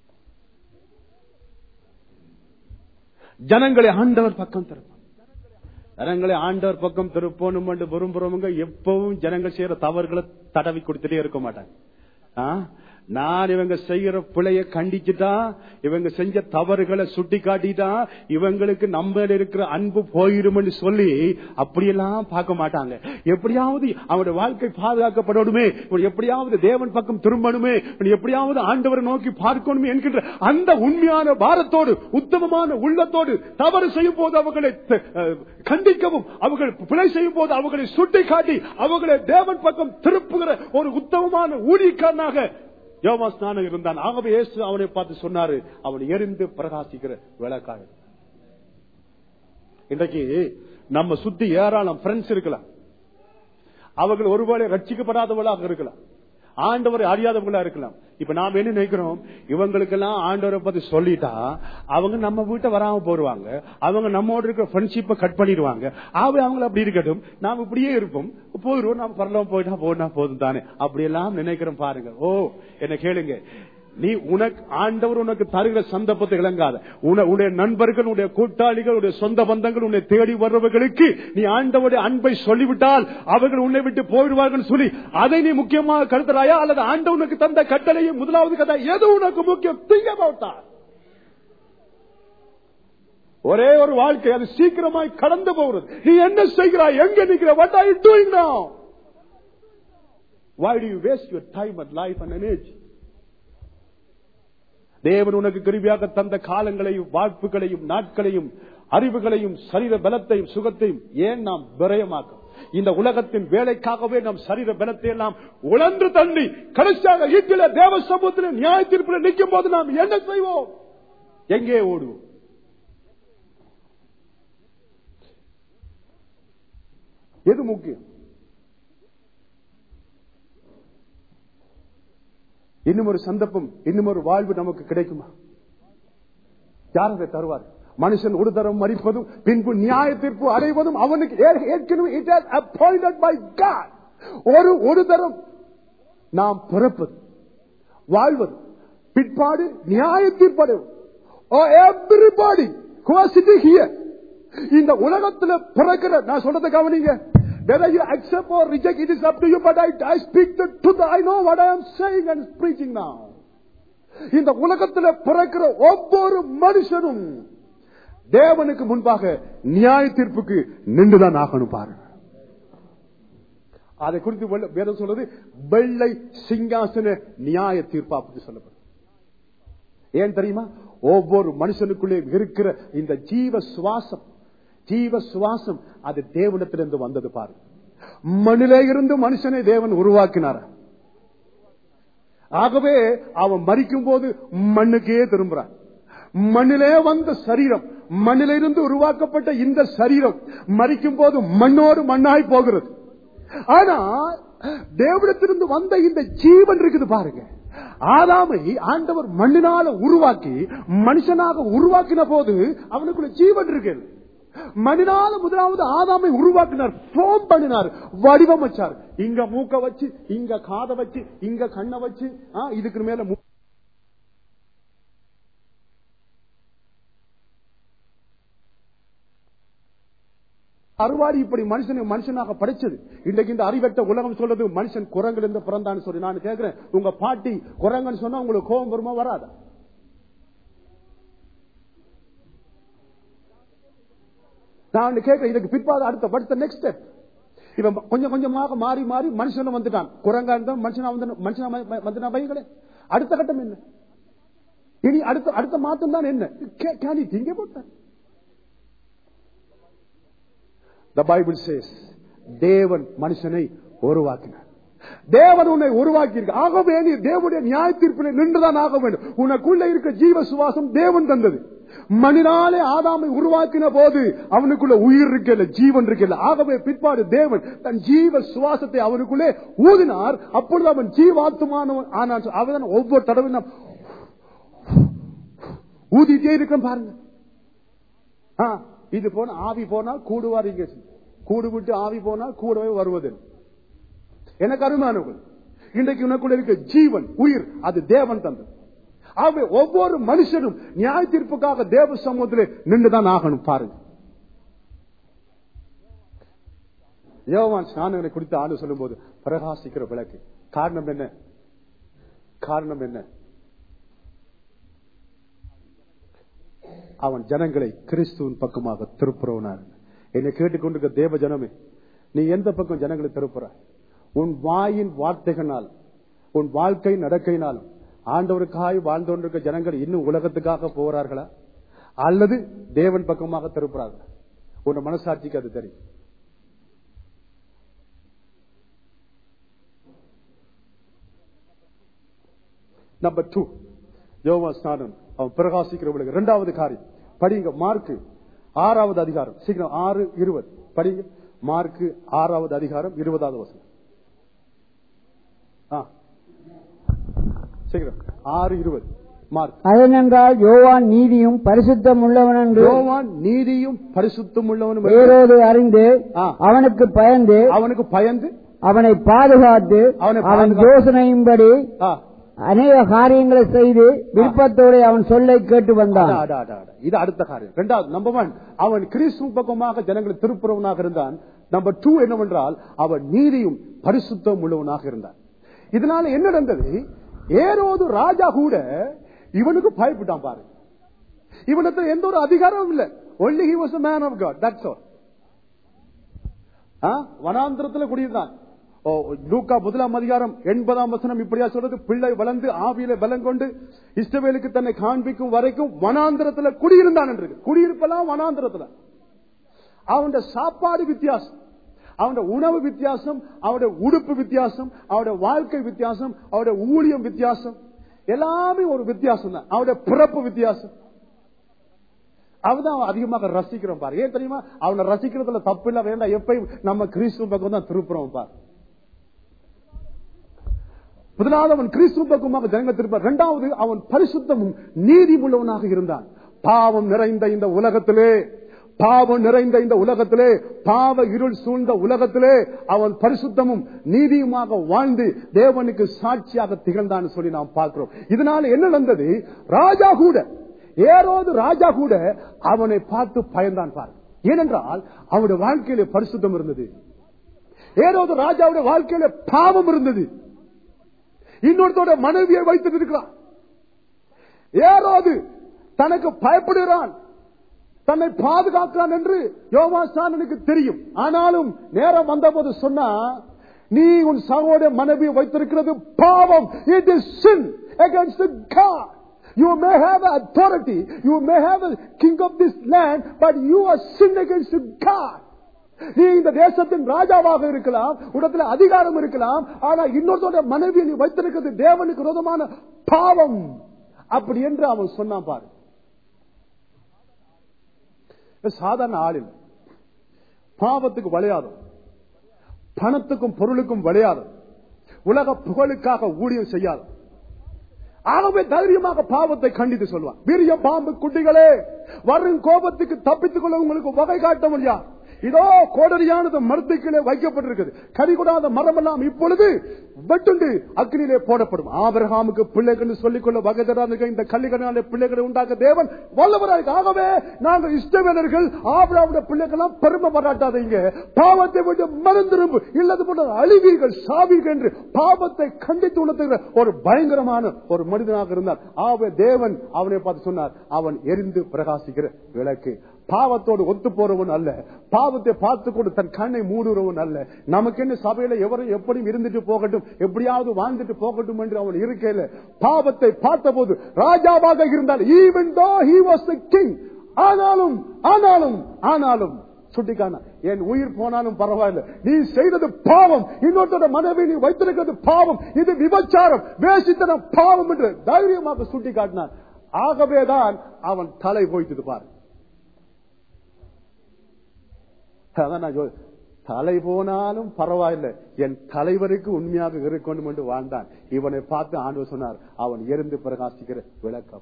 ஜனங்களை ஆண்டவர் பக்கம் திருப்போம் ஜனங்களை ஆண்டவர் பக்கம் திருப்போணும் என்று விரும்புறவங்க எப்பவும் ஜனங்கள் செய்யற தவறுகளை தடவி கொடுத்துட்டே இருக்க மாட்டாங்க ஆ? நான் இவங்க செய்யற பிழைய கண்டிச்சுட்டா இவங்க செஞ்ச தவறுகளை சுட்டி காட்டிட்டா இவங்களுக்கு நம்ம இருக்கிற அன்பு போயிரும்னு சொல்லி அப்படியெல்லாம் பார்க்க மாட்டாங்க எப்படியாவது அவனுடைய வாழ்க்கை பாதுகாக்கப்படணுமே இவன் எப்படியாவது தேவன் பக்கம் திரும்பணுமே இவன் எப்படியாவது ஆண்டவரை நோக்கி பார்க்கணுமே என்கின்ற அந்த உண்மையான பாரத்தோடு உத்தமமான உள்ளத்தோடு தவறு செய்யும் போது அவர்களை த- அஹ், கண்டிக்கவும் அவர்கள் பிழை செய்யும் போது அவர்களை சுட்டி காட்டி அவர்களை தேவன் பக்கம் திருப்புகிற ஒரு உத்தமமான ஊழியக்காரனாக யோமா ஸ்நானம் இருந்தான் ஆகவே இயேசு அவனை பார்த்து சொன்னாரு அவன் எரிந்து பிரகாசிக்கிற விளக்காக இன்றைக்கு நம்ம சுத்தி ஏராளம் ஃப்ரெண்ட்ஸ் இருக்கலாம் அவர்கள் ஒருவேளை ரட்சிக்கப்படாதவர்களாக இருக்கலாம் ஆண்டவரை அறியாதவங்களா இருக்கலாம் இப்ப நாம என்ன நினைக்கிறோம் இவங்களுக்கெல்லாம் ஆண்டவரை பத்தி சொல்லிட்டா அவங்க நம்ம வீட்டை வராம போடுவாங்க அவங்க நம்மோட இருக்கிற ஃப்ரெண்ட்ஷிப்பை கட் பண்ணிடுவாங்க ஆகவே அவங்க அப்படி இருக்கட்டும் நாம இப்படியே இருப்போம் போயிடுவோம் நாம பரலாம் போயிட்டா போனா போதும் தானே அப்படி எல்லாம் நினைக்கிறோம் பாருங்க ஓ என்ன கேளுங்க நீ உனக்கு ஆண்டவர் உனக்கு தருகிற சந்தர்ப்பத்தை இழங்காத உன- உன்னுடைய நண்பர்கள் உன்னுடைய கூட்டாளிகள் உன்னுடைய சொந்த பந்தங்கள் உன்னை தேடி வருபவர்களுக்கு நீ ஆண்டவருடைய அன்பை சொல்லிவிட்டால் அவர்கள் உன்னை விட்டு போயிடுவார்கள் சொல்லி அதை நீ முக்கியமாக கருத்துறாயா அல்லது ஆண்டவனுக்கு தந்த கட்டளையும் முதலாவது கதை எது உனக்கு முக்கியம் திங்க மாட்டா ஒரே ஒரு வாழ்க்கை அது சீக்கிரமாய் கடந்து போகிறது நீ என்ன செய்கிறாய் எங்க நிற்கிற what are you doing now why do you waste your time and life and energy தேவன் உனக்கு கிருபியாக தந்த காலங்களையும் வாய்ப்புகளையும் நாட்களையும் அறிவுகளையும் சரீர பலத்தையும் சுகத்தையும் ஏன் நாம் விரயமாக்கும் இந்த உலகத்தின் வேலைக்காகவே நாம் சரீர பலத்தை எல்லாம் உழன்று தள்ளி கடைசியாக ஈட்டில தேவ சமூகத்தில் நியாய தீர்ப்பில் நிற்கும் போது நாம் என்ன செய்வோம் எங்கே ஓடுவோம் எது முக்கியம் இன்னும் ஒரு சந்தர்ப்பம் இன்னும் ஒரு வாழ்வு நமக்கு கிடைக்குமா யார் அதை தருவார் மனுஷன் ஒரு தரம் மறிப்பதும் பின்பு நியாய தீர்ப்பு அடைவதும் அவனுக்கு ஏ- ஏற்கனவே it has appointed by God. ஒரு ஒரு தரம் நாம் பிறப்பது வாழ்வது பிற்பாடு நியாய தீர்ப்பு அடைவது Oh, everybody who are sitting here இந்த உலகத்துல பிறக்கிற நான் சொல்றதை கவனிங்க whether you accept or reject it is up to you but I, I speak the truth I know what I am saying and preaching now இந்த உலகத்தில் பிறக்கிற ஒவ்வொரு மனுஷனும் தேவனுக்கு முன்பாக நியாய தீர்ப்புக்கு நின்றுதான் ஆகணும் பாருங்க அதை குறித்து வெள்ள- வேதம் சொல்றது வெள்ளை சிங்காசன நியாய தீர்ப்பா பற்றி சொல்லப்படும் ஏன் தெரியுமா ஒவ்வொரு மனுஷனுக்குள்ளே இருக்கிற இந்த ஜீவ சுவாசம் ஜீவ சுவாசம் அது தேவனத்திலிருந்து வந்தது பாரு மண்ணிலே இருந்து மனுஷனை தேவன் உருவாக்கினார் ஆகவே அவன் மறிக்கும் போது மண்ணுக்கே திரும்புறான் மண்ணிலே வந்த சரீரம் மண்ணிலிருந்து உருவாக்கப்பட்ட இந்த சரீரம் மறிக்கும் போது மண்ணோடு மண்ணாய் போகிறது ஆனா தேவனத்திலிருந்து வந்த இந்த ஜீவன் இருக்குது பாருங்க ஆதாமை ஆண்டவர் மண்ணினால உருவாக்கி மனுஷனாக உருவாக்கின போது அவனுக்குள்ள ஜீவன் இருக்கு மண்ணினால முதலாவது ஆதாமை உருவாக்கினார் form பண்ணினார் வடிவமைச்சார் இங்க மூக்க வச்சு இங்க காதை வச்சு இங்க கண்ணை வச்சு ஆ, இதுக்கு மேல மூ- அறுவாடி இப்படி மனுஷனை மனுஷனாக படைச்சது இன்றைக்கு இந்த அறிவற்ற உலகம் சொல்றது மனுஷன் குரங்கில் இருந்து பிறந்தான்னு சொல்லி நான் கேட்கிறேன் உங்க பாட்டி குரங்குன்னு சொன்னா உங்களுக்கு கோபம் வருமா வராதா நான் கேட்கிறேன் இதுக்கு பிற்பாடு அடுத்த படுத்த நெக்ஸ்ட் ஸ்டெப் இவன் கொஞ்சம் கொஞ்சமாக மாறி மாறி மனுஷனும் வந்துட்டான் குரங்கா இருந்தா மனுஷனா வந்து மனுஷனா வ- வந்துட்டான் பையங்களே அடுத்த கட்டம் என்ன இனி அடுத்த அடுத்த மாற்றம் தான் என்ன கேன் திங்க போட்டான் The Bible says, தேவன் மனுஷனை உருவாக்கினார் தேவன் உன்னை உருவாக்கி ஆகவே நீ தேவனுடைய நியாய தீர்ப்பில் நின்றுதான் ஆக வேண்டும் உனக்குள்ள இருக்க ஜீவ சுவாசம் தேவன் தந்தது மனிதனாலே ஆதாமை உருவாக்கின போது அவனுக்குள்ள உயிர் இருக்கல ஜீவன் இருக்கல ஆகவே பிற்பாடு தேவன் தன் ஜீவ சுவாசத்தை அவனுக்குள்ளே ஊதினார் அப்பொழுது அவன் ஜீவாத்மானவன் ஆனான் அவன் ஒவ்வொரு தடவை நாம் ஊதிட்டே இருக்கிறோம் பாருங்க ஆ, இது போன ஆவி போனால் கூடுவார் இங்க கூடு விட்டு ஆவி போனால் கூடவே வருவது எனக்கு அருமானவர்கள் இன்றைக்கு உனக்குள்ள இருக்க ஜீவன் உயிர் அது தேவன் தந்தது ஆகவே ஒவ்வொரு மனுஷனும் நியாய தீர்ப்புக்காக தேவ சமூகத்திலே நின்றுதான் ஆகணும் பாருங்க யோவான் ஸ்நானங்களை குறித்து ஆண்டு சொல்லும் போது பிரகாசிக்கிற விளக்கு காரணம் என்ன காரணம் என்ன அவன் ஜனங்களை கிறிஸ்துவின் பக்கமாக திருப்புறவனார் என்னை கேட்டுக்கொண்டிருக்க தேவ ஜனமே நீ எந்த பக்கம் ஜனங்களை திருப்புறாய் உன் வாயின் வார்த்தைகளால் உன் வாழ்க்கை நடக்கையினாலும் ஆண்டவருக்காய் வாழ்ந்து கொண்டிருக்க ஜனங்கள் இன்னும் உலகத்துக்காக போகிறார்களா அல்லது தேவன் பக்கமாக திருப்புறார்களா உன் மனசாட்சிக்கு அது தெரியும் நம்பர் டூ யோவா ஸ்நானம் அவன் பிரகாசிக்கிறவர்களுக்கு இரண்டாவது காரியம் படிங்க மார்க்கு ஆறாவது அதிகாரம் சீக்கிரம் ஆறு இருபது படிங்க மார்க்கு ஆறாவது அதிகாரம் இருபதாவது வசனம் ஆ. சீக்கிரம் ஆறு இருபது மார்க் அதனென்றால் யோவான் நீதியும் பரிசுத்தம் உள்ளவன் என்று யோவான் நீதியும் பரிசுத்தம் உள்ளவனும் வேறோடு அறிந்து ஆ. அவனுக்கு பயந்து அவனுக்கு பயந்து அவனை பாதுகாத்து அவனை அவன் பாதுகாத்து- யோசனையின்படி ஆ, அநேக காரியங்களை செய்து விருப்பத்தோடு அவன் சொல்லை கேட்டு வந்தான் அடா, அடா, அடா, அடா. இது அடுத்த காரியம் இரண்டாவது நம்பர் ஒன் அவன் கிறிஸ்து பக்கமாக ஜனங்களை திருப்புறவனாக இருந்தான் நம்பர் டூ என்னவென்றால் அவன் நீதியும் பரிசுத்தம் உள்ளவனாக இருந்தான் இதனால என்ன நடந்தது ஏரோது ராஜா கூட இவனுக்கு பயப்பட்டான் பாரு இவனுக்கு எந்த ஒரு அதிகாரமும் இல்ல only he was man of God that's all வனாந்திரத்துல குடியிருந்தான் ஓ, லூக்கா முதலாம் அதிகாரம் எண்பதாம் வசனம் இப்படியா சொல்றது பிள்ளை வளர்ந்து ஆவியில பலம் கொண்டு இஷ்டவேலுக்கு தன்னை காண்பிக்கும் வரைக்கும் வனாந்திரத்துல குடியிருந்தான் என்று இருக்கு. குடியிருப்பெல்லாம் வனாந்திரத்துல அவனுடைய சாப்பாடு வித்தியாசம் அவனுடைய உணவு வித்தியாசம் அவனுடைய உடுப்பு வித்தியாசம் அவனுடைய வாழ்க்கை வித்தியாசம் அவனுடைய ஊழியம் வித்தியாசம் எல்லாமே ஒரு வித்தியாசம் தான் அவனுடைய பிறப்பு வித்தியாசம் அவதான் அவன் அதிகமாக ரசிக்கிறோம் பாரு ஏன் தெரியுமா அவனை ரசிக்கிறதுல தப்பு இல்ல வேண்டாம் எப்பயும் நம்ம கிறிஸ்துவ பக்கம் தான் திருப்புறோம் பாரு முதலாவது அவன் கிறிஸ்துவ பக்கமாக ஜனங்கள் திருப்பார் இரண்டாவது அவன் பரிசுத்தமும் நீதி உள்ளவனாக இருந்தான் பாவம் நிறைந்த இந்த உலகத்திலே பாவம் நிறைந்த இந்த உலகத்திலே பாவ இருள் சூழ்ந்த உலகத்திலே அவன் பரிசுத்தமும் நீதியுமாக வாழ்ந்து தேவனுக்கு சாட்சியாக திகழ்ந்தான்னு சொல்லி நாம் பார்க்கிறோம் இதனால என்ன நடந்தது ராஜா கூட ஏரோது ராஜா கூட அவனை பார்த்து பயந்தான் பாரு ஏனென்றால் அவனுடைய வாழ்க்கையிலே பரிசுத்தம் இருந்தது ஏரோது ராஜாவுடைய வாழ்க்கையில பாவம் இருந்தது இன்னொருத்தோட மனைவியை வைத்துட்டு இருக்கிறான் ஏரோது தனக்கு பயப்படுகிறான் தன்னை பாதுகாக்கிறான் என்று யோவாசானனுக்கு தெரியும் ஆனாலும் நேரம் வந்தபோது சொன்னா நீ உன் சகோதர மனைவியை வைத்திருக்கிறது பாவம் it is sin against the God. You may have authority, you may have a king of this land, but you are sin against God. நீ இந்த தேசத்தின் ராஜாவாக இருக்கலாம் உடத்துல அதிகாரம் இருக்கலாம் ஆனா இன்னொருத்தோட மனைவியை நீ வைத்திருக்கிறது தேவனுக்கு விரோதமான பாவம் அப்படி என்று அவன் சொன்னான் பாரு இது சாதாரண ஆள் இல்லை பாவத்துக்கு விளையாடும் பணத்துக்கும் பொருளுக்கும் விளையாடும் உலக புகழுக்காக ஊழியம் செய்யாது ஆகவே தைரியமாக பாவத்தை கண்டித்து சொல்வான் வீரிய பாம்பு குட்டிகளே வரும் கோபத்துக்கு தப்பித்துக் கொள்ள உங்களுக்கு வகை காட்ட முடியாது இதோ கோடரியானது மரத்துக்கிலே வைக்கப்பட்டிருக்கிறது கரிகூடாத மரமெல்லாம் இப்பொழுது வெட்டுண்டு அக்னியிலே போடப்படும் ஆபிரகாமுக்கு பிள்ளைகள் சொல்லிக் கொள்ள வகை தராத இந்த கல்லிகளாலே பிள்ளைகளை உண்டாக்க தேவன் வல்லவராக ஆகவே நாங்கள் இஷ்டவேலர்கள் ஆபிரகாமுடைய பிள்ளைகளாம் பெருமை பாராட்டாதீங்க பாவத்தை விட்டு மறந்திரும்பு இல்லது போல அழிவீர்கள் சாவீர்கள் என்று பாவத்தை கண்டித்து உணர்த்துகிற ஒரு பயங்கரமான ஒரு மனிதனாக இருந்தார் ஆகவே தேவன் அவனை பார்த்து சொன்னார் அவன் எரிந்து பிரகாசிக்கிற விளக்கு பாவத்தோடு ஒத்து போறவன் அல்ல பாவத்தை பார்த்து கொண்டு தன் கண்ணை மூடுறவன் அல்ல நமக்கு என்ன சபையில எவரும் எப்படியும் இருந்துட்டு போகட்டும் எப்படியாவது வாழ்ந்துட்டு போகட்டும் என்று அவன் இருக்கையில பாவத்தை பார்த்த போது ராஜாவாக இருந்தால் even though he was the king ஆனாலும் ஆனாலும் ஆனாலும் சுட்டிக்கான என் உயிர் போனாலும் பரவாயில்ல நீ செய்தது பாவம் இன்னொருத்தோட மனைவி நீ வைத்திருக்கிறது பாவம் இது விபச்சாரம் வேசித்தனம் பாவம் என்று தைரியமாக சுட்டி காட்டினான் ஆகவேதான் அவன் தலை போய்த்தது பாரு அதான் நான் சொல்~ தலை போனாலும் பரவாயில்லை என் தலைவருக்கு உண்மையாக இருக்கணும் என்று வாழ்ந்தான் இவனை பார்த்து ஆண்டவர் சொன்னார் அவன் எரிந்து பிரகாசிக்கிற விளக்கம்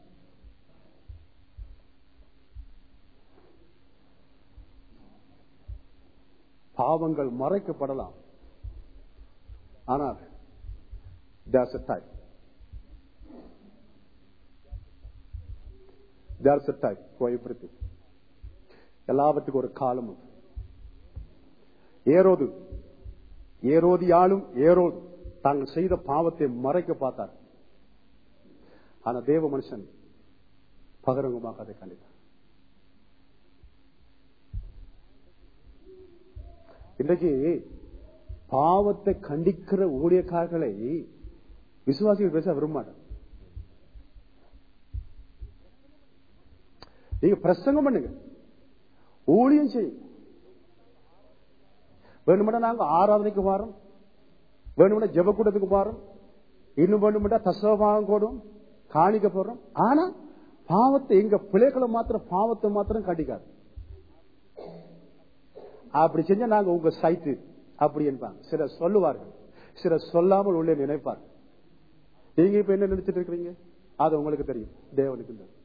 பாவங்கள் மறைக்கப்படலாம் ஆனால் there's a time. There's a time for everything. எல்லாவற்றுக்கும் ஒரு காலம் உண்டு ஏரோது ஏரோதியாலும் ஏரோது தாங்கள் செய்த பாவத்தை மறைக்க பார்த்தார் ஆனா தேவ மனுஷன் பகரங்கமாக அதை கண்டித்தார் இன்றைக்கு பாவத்தை கண்டிக்கிற ஊழியக்காரர்களை விசுவாசிகள் பேச விரும்பாங்க நீங்க பிரசங்கம் பண்ணுங்க ஊழியம் செய்யுங்க வேணுமெண்டா நாங்க ஆராதனைக்கு வாரோம் வேணுமெண்டா ஜெபக்கூடத்துக்கு வாரோம் இன்னும் வேணுமெண்டா தசவமாக போடுவோம் காணிக்க போடுறோம் ஆனா பாவத்தை எங்க பிள்ளைகளை மாத்திரம் பாவத்தை மாத்திரம் கண்டிக்காது அப்படி செஞ்சா நாங்க உங்க சைட்டு அப்படி என்பாங்க சிலர் சொல்லுவார்கள் சிலர் சொல்லாமல் உள்ளே நினைப்பார்கள் நீங்க இப்ப என்ன நினைச்சிட்டு இருக்கிறீங்க அது உங்களுக்கு தெரியும் தேவனுக்கு தெரியும்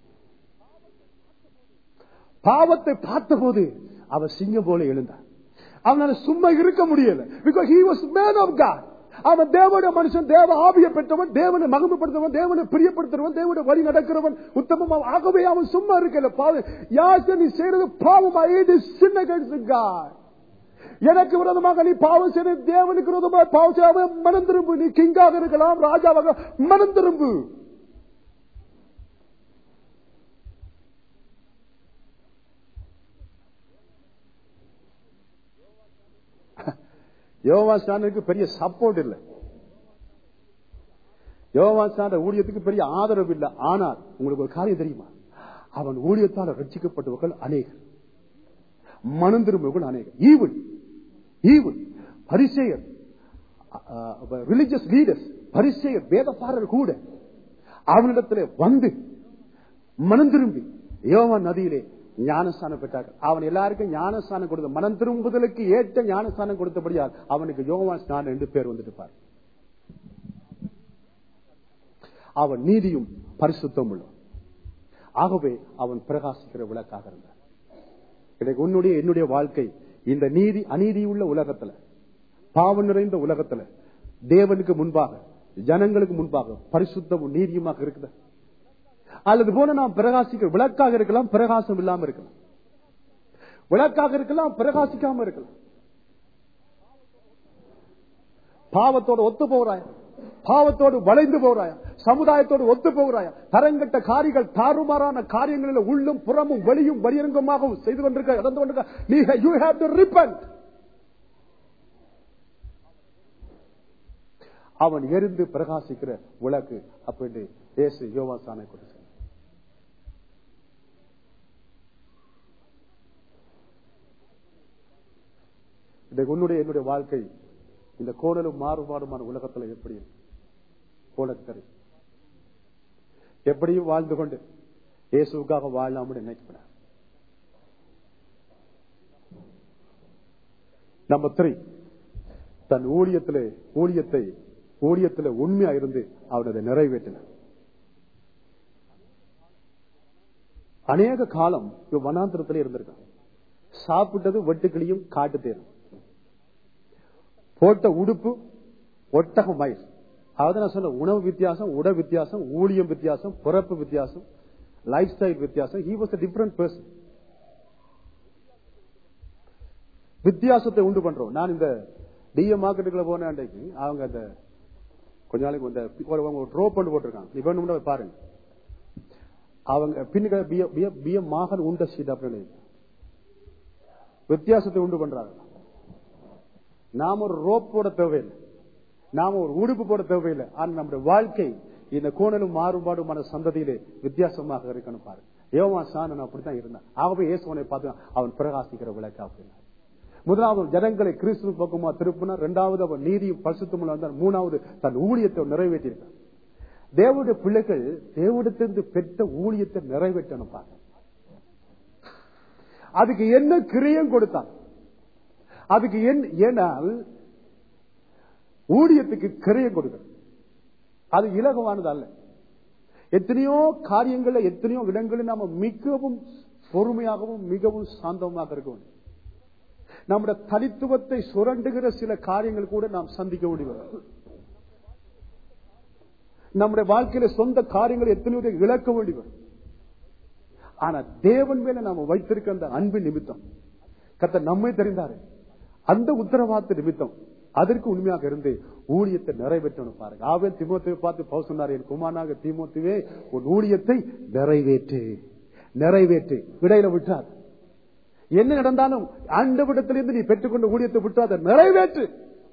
பாவத்தை பார்த்தபோது அவர் சிங்கம் போல எழுந்தார் அவனால சும்மா இருக்க முடியல because he was man of God அவன் தேவனுடைய மனுஷன் தேவ ஆவியை பெற்றவன் தேவனை மகிமைப்படுத்தவன் தேவனை பிரியப்படுத்துறவன் தேவனுடைய வழி நடக்கிறவன் உத்தமமா ஆகவே அவன் சும்மா இருக்கல பாவம் யாச நீ செய்யறது பாவமா இது சின்ன God எனக்கு விரோதமாக நீ பாவம் செய்ய தேவனுக்கு விரோதமாக பாவம் செய்யாம மனம் திரும்பு நீ கிங்காக இருக்கலாம் ராஜாவாக மனம் திரும்பு யோவா ஸ்டானுக்கு பெரிய சப்போர்ட் இல்லை யோவா ஸ்டான ஊழியத்துக்கு பெரிய ஆதரவு இல்லை ஆனால் உங்களுக்கு ஒரு காரியம் தெரியுமா அவன் ஊழியத்தால் ரட்சிக்கப்பட்டவர்கள் அநேகர் மனம் திரும்பவர்கள் அநேகர் ஈவன் ஈவன் பரிசெயர் ரிலிஜியஸ் லீடர்ஸ் பரிசெயர் வேதப்பாரர் கூட அவனிடத்திலே வந்து மனம் திரும்பி யோவான் நதியிலே ஞானஸ்தானம் பெற்றார்கள் அவன் எல்லாருக்கும் ஞானஸ்தானம் கொடுத்த மனம் திரும்புதலுக்கு ஏற்ற ஞானஸ்தானம் கொடுத்தபடியால் அவனுக்கு யோவான் ஸ்நானம் என்று பேர் வந்துட்டு பார் அவன் நீதியும் பரிசுத்தம் உள்ள ஆகவே அவன் பிரகாசிக்கிற விளக்காக இருந்தார் எனக்கு உன்னுடைய என்னுடைய வாழ்க்கை இந்த நீதி அநீதி உள்ள உலகத்துல பாவம் நிறைந்த உலகத்துல தேவனுக்கு முன்பாக ஜனங்களுக்கு முன்பாக பரிசுத்தமும் நீதியுமாக இருக்குதா அல்லது போல நாம் பிரகாசிக்க விளக்காக இருக்கலாம் பிரகாசம் இல்லாம இருக்கலாம் விளக்காக இருக்கலாம் பிரகாசிக்காம இருக்கலாம் பாவத்தோடு ஒத்து போகிறாயா பாவத்தோடு வளைந்து போகிறாயா சமுதாயத்தோடு ஒத்து போகிறாயா தரங்கட்ட காரிகள் தாறுமாறான காரியங்களில் உள்ளும் புறமும் வெளியும் வெளியரங்கமாகவும் செய்து கொண்டிருக்க இறந்து கொண்டிருக்க நீ யூ ஹேவ் டு ரிப்பன்ட் அவன் எரிந்து பிரகாசிக்கிற விளக்கு அப்படின்னு இயேசு யோவா சாணை கொடுத்து இன்றைக்கு உன்னுடைய என்னுடைய வாழ்க்கை இந்த கோணலும் மாறுபாடுமான உலகத்துல எப்படி உனக்கு தெரியும் எப்படியும் வாழ்ந்து கொண்டு இயேசுக்காக வாழலாம்னு நினைக்கிறேன் நம்பர் த்ரீ தன் ஊழியத்திலே ஊழியத்தை ஊழியத்தில் உண்மையா இருந்து அவன் அதை நிறைவேற்றினான் அநேக காலம் இவன் வனாந்திரத்திலே இருந்திருக்கான் சாப்பிட்டது வெட்டுக்கிளியும் காட்டு தேரும் போட்ட உடுப்பு ஒட்டகம் மயில் அதாவது நான் சொன்ன உணவு வித்தியாசம் உட வித்தியாசம் ஊழியம் வித்தியாசம் பிறப்பு வித்தியாசம் லைஃப் ஸ்டைல் வித்தியாசம் ஹி வாஸ் டிஃபரெண்ட் பர்சன் வித்தியாசத்தை உண்டு பண்றோம் நான் இந்த டிஎம் மார்க்கெட்டுக்குள்ள போன அன்றைக்கு அவங்க அந்த கொஞ்ச நாளைக்கு இந்த ஒரு ட்ரோப் பண்ணி போட்டிருக்காங்க நீ வேணும்னா பாருங்க அவங்க பின்னுக்கு பிஎம் மாகன் உண்ட சீட் அப்படின்னு வித்தியாசத்தை உண்டு பண்றாங்க நாம ஒரு ரோப் போட தேவையில்லை நாம ஒரு உடுப்பு போட தேவையில்லை ஆனா நம்முடைய வாழ்க்கை இந்த கோணலும் மாறுபாடுமான சந்ததியிலே வித்தியாசமாக இருக்கணும் பாருங்க யோவா சாணன் அப்படித்தான் இருந்தான் ஆகவே இயேசுவனை பார்த்து அவன் பிரகாசிக்கிற விளக்கு அப்படின்னா முதலாவது ஜனங்களை கிறிஸ்துவ பக்கமா திருப்பினார் இரண்டாவது அவர் நீதியும் பரிசுத்தமும் வந்தார் மூணாவது தன் ஊழியத்தை நிறைவேற்றியிருக்கார் தேவனுடைய பிள்ளைகள் தேவடத்திலிருந்து பெற்ற ஊழியத்தை நிறைவேற்றணும் பாருங்க அதுக்கு என்ன கிரியம் கொடுத்தான் அதுக்கு ஏனால் ஊழியத்துக்கு கிரியம் கொடுக்கணும் அது இலகுவானது அல்ல எத்தனையோ காரியங்கள்ல எத்தனையோ இடங்களில் நாம மிகவும் பொறுமையாகவும் மிகவும் சாந்தமாக இருக்க வேண்டும் நம்முடைய தனித்துவத்தை சுரண்டுகிற சில காரியங்கள் கூட நாம் சந்திக்க முடியும் நம்முடைய வாழ்க்கையில சொந்த காரியங்கள் எத்தனையோ இழக்க வேண்டி வரும் ஆனா தேவன் மேல நாம வைத்திருக்க அந்த அன்பு நிமித்தம் கத்த நம்மை தெரிந்தாரு அந்த உத்தரவாத நிமித்தம் அதற்கு உண்மையாக இருந்து ஊழியத்தை நிறைவேற்றணும் பாருங்க ஆவே திமுகவை பார்த்து பவு சொன்னார் என் குமாரனாக திமுகவே உன் ஊழியத்தை நிறைவேற்று நிறைவேற்று இடையில விட்டார் என்ன நடந்தாலும் ஆண்டவிடத்திலிருந்து நீ பெற்றுக்கொண்ட ஊழியத்தை விட்டு அதை நிறைவேற்று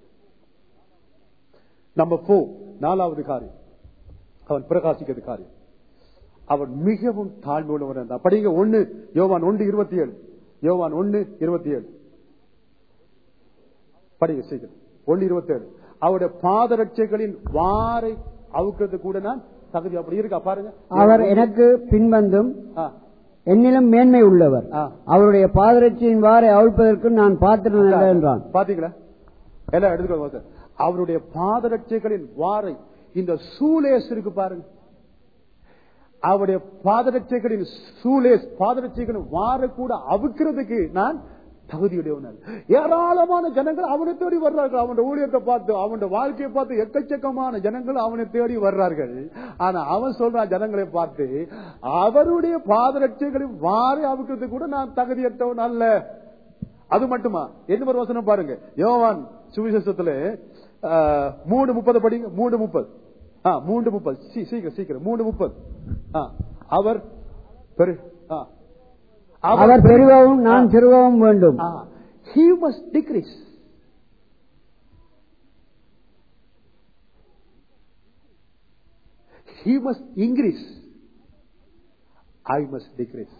நம்ம போ நாலாவது காரியம் அவன் பிரகாசிக்கிறது காரியம் அவன் மிகவும் தாழ்மையுள்ளவன் இருந்தான் படிங்க ஒன்னு யோவான் ஒன்று இருபத்தி ஏழு யோவான் ஒன்னு இருபத்தி ஏழு படிங்க சீக்கிரம் ஒன்னு இருபத்தி ஏழு அவருடைய பாதரட்சைகளின் வாரை அவுக்கிறது கூட நான் தகுதி அப்படி இருக்கா பாருங்க அவர் எனக்கு பின்வந்தும் ஆ, என்னிலும் மேன்மை உள்ளவர் ஆ. அவருடைய பாதரட்சியின் வாரை அவிழ்ப்பதற்கு நான் பாத்திரம் அல்ல என்றான் பாத்தீங்களா எல்லாம் எடுத்துக்கோங்க சார். அவருடைய பாதரட்சைகளின் வாரை இந்த சூலேஸ் இருக்கு பாருங்க அவருடைய பாதரட்சைகளின் சூலேஸ் பாதரட்சைகளின் வார கூட அவுக்கிறதுக்கு நான் தகுதியுடையவன் ஏராளமான ஜனங்கள் அவனை தேடி வர்றார்கள் அவனுடைய ஊழியத்தை பார்த்து அவனுடைய வாழ்க்கையை பார்த்து எக்கச்சக்கமான ஜனங்கள் அவனை தேடி வர்றார்கள் ஆனா அவன் சொல்றான் ஜனங்களை பார்த்து அவருடைய பாதரட்சைகளின் வாரை அவுக்கிறதுக்கு கூட நான் தகுதியற்றவன் அல்ல அது மட்டுமா என்ன ஒரு வசனம் பாருங்க யோவான் சுவிசேஷத்துல ஆ, மூணு முப்பது படிங்க மூணு முப்பது ஆ, மூன்று முப்பது சீ- சீக்கிரம் சீக்கிரம் மூணு முப்பது ஆ, அவர் பெரு ஆ. அவர் பெருகவும் நான் சிறுகவும் வேண்டும் ஆ, he must decrease. He must increase. I must decrease.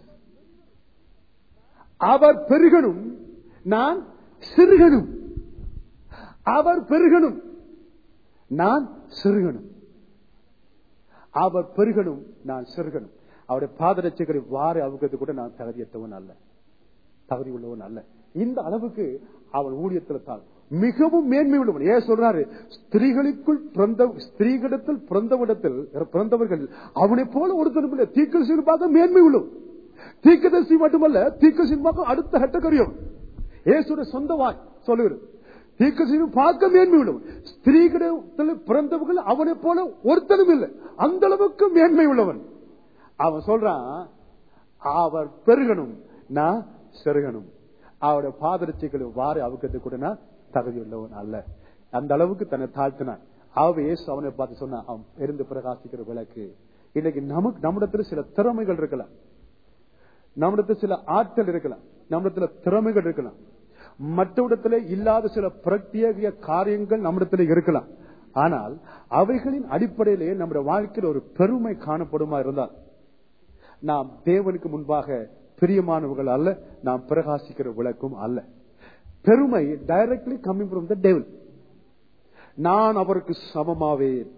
அவர் பெருகணும் நான் சிறுகணும் அவர் பெருகணும் நான் சிறுகணும் அவர் பெருகணும் நான் சிறுகணும் அவருடைய பாதரட்சைகளை வாரி அவுக்கிறது கூட நான் தகுதியற்றவன் அல்ல தகுதி உள்ளவன் அல்ல இந்த அளவுக்கு அவன் ஊழியத்தில் தான் மிகவும் மேன்மை உள்ளவன் ஏன் சொல்றாரு ஸ்திரீகளுக்குள் பிறந்த ஸ்திரீகளிடத்தில் பிறந்தவிடத்தில் பிறந்தவர்கள் அவனை போல ஒருத்தரும் இல்லை தீக்கல் பார்க்க மேன்மை உள்ளவன் தீக்கதரிசி மட்டுமல்ல தீக்கசி பார்க்க அடுத்த ஹட்டக்கரியம் ஏசுடைய சொந்த வாய் சொல்லுகிறது தீக்கசி பார்க்க மேன்மை உள்ளவன் ஸ்திரீகளிடத்தில் பிறந்தவர்கள் அவனை போல ஒருத்தரும் இல்லை அந்த அளவுக்கு மேன்மை உள்ளவன் அவன் சொல்றான் அவர் பெருகணும் நான் செருகணும் அவருடைய பாதரட்சிகளை வாரி அவுக்கிறது கூட நான் தகுதி உள்ளவன் அல்ல அந்த அளவுக்கு தன்னை தாழ்த்தினான் ஆகவே இயேசு அவனை பார்த்து சொன்னா அவன் எரிந்து பிரகாசிக்கிற விளக்கு இன்னைக்கு நமக்கு நம்மிடத்துல சில திறமைகள் இருக்கலாம் நம்மிடத்துல சில ஆற்றல் இருக்கலாம் நம்மிடத்துல திறமைகள் இருக்கலாம் மற்றவிடத்துல இல்லாத சில பிரத்யேக காரியங்கள் நம்மிடத்துல இருக்கலாம் ஆனால் அவைகளின் அடிப்படையிலே நம்முடைய வாழ்க்கையில் ஒரு பெருமை காணப்படுமா இருந்தால் நாம் தேவனுக்கு முன்பாக பிரியமானவர்கள் அல்ல நாம் பிரகாசிக்கிற விளக்கும் அல்ல பெருமை directly coming from the devil நான் அவருக்கு சமமாவேன்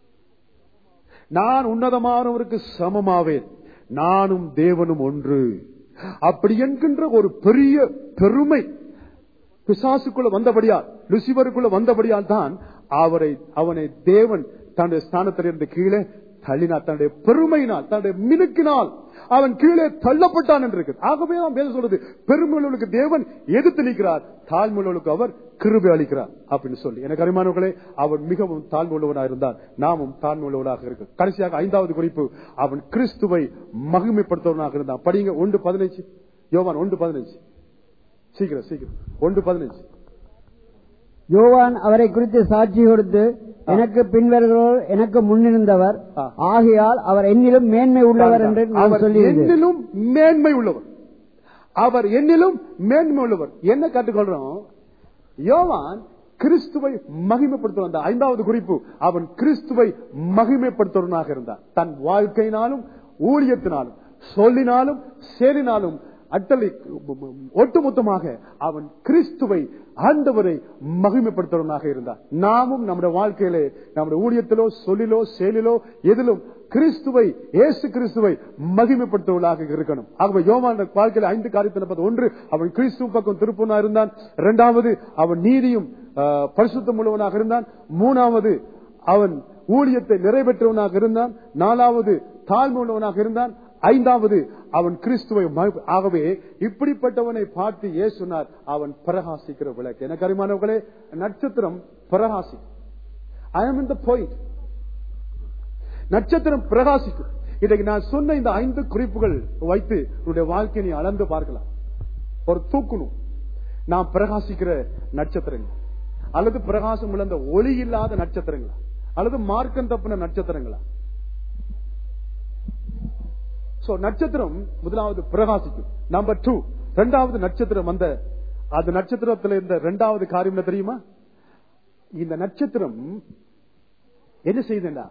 நான் உன்னதமானவருக்கு சமமாவேன் நானும் தேவனும் ஒன்று அப்படி என்கின்ற ஒரு பெரிய பெருமை பிசாசுக்குள்ள வந்தபடியால் லுசிபருக்குள்ள வந்தபடியால் தான் அவரை அவனை தேவன் தன்னுடைய ஸ்தானத்திலிருந்து கீழே தள்ளினார் தன்னுடைய பெருமையினால் தன்னுடைய மினுக்கினால் அவன் கீழே தள்ளப்பட்டான் என்று இருக்கு ஆகவே தான் வேதம் சொல்றது பெருமையுள்ளவர்களுக்கு தேவன் எதிர்த்து நிற்கிறார் தாழ்மையுள்ளவர்களுக்கு அவர் கிருபை அளிக்கிறார் அப்படின்னு சொல்லி எனக்கு அருமானவர்களே அவன் மிகவும் தாழ்மையுள்ளவனாக இருந்தார் நாமும் தாழ்மையுள்ளவனாக இருக்கு கடைசியாக ஐந்தாவது குறிப்பு அவன் கிறிஸ்துவை மகிமைப்படுத்தவனாக இருந்தான் படிங்க ஒன்று பதினைஞ்சு யோவான் ஒன்று பதினைஞ்சு சீக்கிரம் சீக்கிரம் ஒன்று பதினைஞ்சு யோவான் அவரை குறித்து சாட்சி கொடுத்து எனக்கு பின்வருகிறோர் எனக்கு முன்னிருந்தவர் ஆ. ஆகையால் அவர் என்னிலும் மேன்மை உள்ளவர் என்று நான் அவர் சொல்லியிருந்தேன் என்னிலும் மேன்மை உள்ளவர் அவர் என்னிலும் மேன்மை உள்ளவர் என்ன கற்றுக்கொள்றோம் யோவான் கிறிஸ்துவை மகிமைப்படுத்த வந்த ஐந்தாவது குறிப்பு அவன் கிறிஸ்துவை மகிமைப்படுத்துவனாக இருந்தான் தன் வாழ்க்கையினாலும் ஊழியத்தினாலும் சொல்லினாலும் செயலினாலும் அட்டலை ஒட்டுமொத்தமாக அவன் கிறிஸ்துவை ஆண்டவரை மகிமைப்படுத்துவனாக இருந்தான் நாமும் நம்முடைய வாழ்க்கையிலே நம்முடைய ஊழியத்திலோ சொல்லிலோ செயலிலோ எதிலும் கிறிஸ்துவை இயேசு கிறிஸ்துவை மகிமைப்படுத்துவதாக இருக்கணும் ஆகவே யோவான் வாழ்க்கையில் ஐந்து காரியத்தில் பார்த்து ஒன்று அவன் கிறிஸ்துவ பக்கம் திருப்பனா இருந்தான் இரண்டாவது அவன் நீதியும் ஆஹ், பரிசுத்தம் உள்ளவனாக இருந்தான் மூணாவது அவன் ஊழியத்தை நிறைவேற்றவனாக இருந்தான் நாலாவது தாழ்மை உள்ளவனாக இருந்தான் ஐந்தாவது அவன் கிறிஸ்துவை மகி- ஆகவே இப்படிப்பட்டவனை பார்த்து ஏ சொன்னார் அவன் பிரகாசிக்கிற விளக்கு எனக்கு அறிமானவர்களே நட்சத்திரம் பிரகாசி ஐ am in the point நட்சத்திரம் பிரகாசிக்கும் இன்றைக்கு நான் சொன்ன இந்த ஐந்து குறிப்புகள் வைத்து உன்னுடைய வாழ்க்கையை நீ அளந்து பார்க்கலாம் ஒரு தூக்கணும் நாம் பிரகாசிக்கிற நட்சத்திரங்கள் அல்லது பிரகாசம் இழந்த ஒளி இல்லாத நட்சத்திரங்களா அல்லது மார்க்கம் தப்பின நட்சத்திரங்களா சோ நட்சத்திரம் முதலாவது பிரகாசிக்கும் நம்பர் டூ இரண்டாவது நட்சத்திரம் அந்த அந்த நட்சத்திரத்தில் இருந்த இரண்டாவது காரியம் என்ன தெரியுமா இந்த நட்சத்திரம் என்ன செய்யுதுன்னா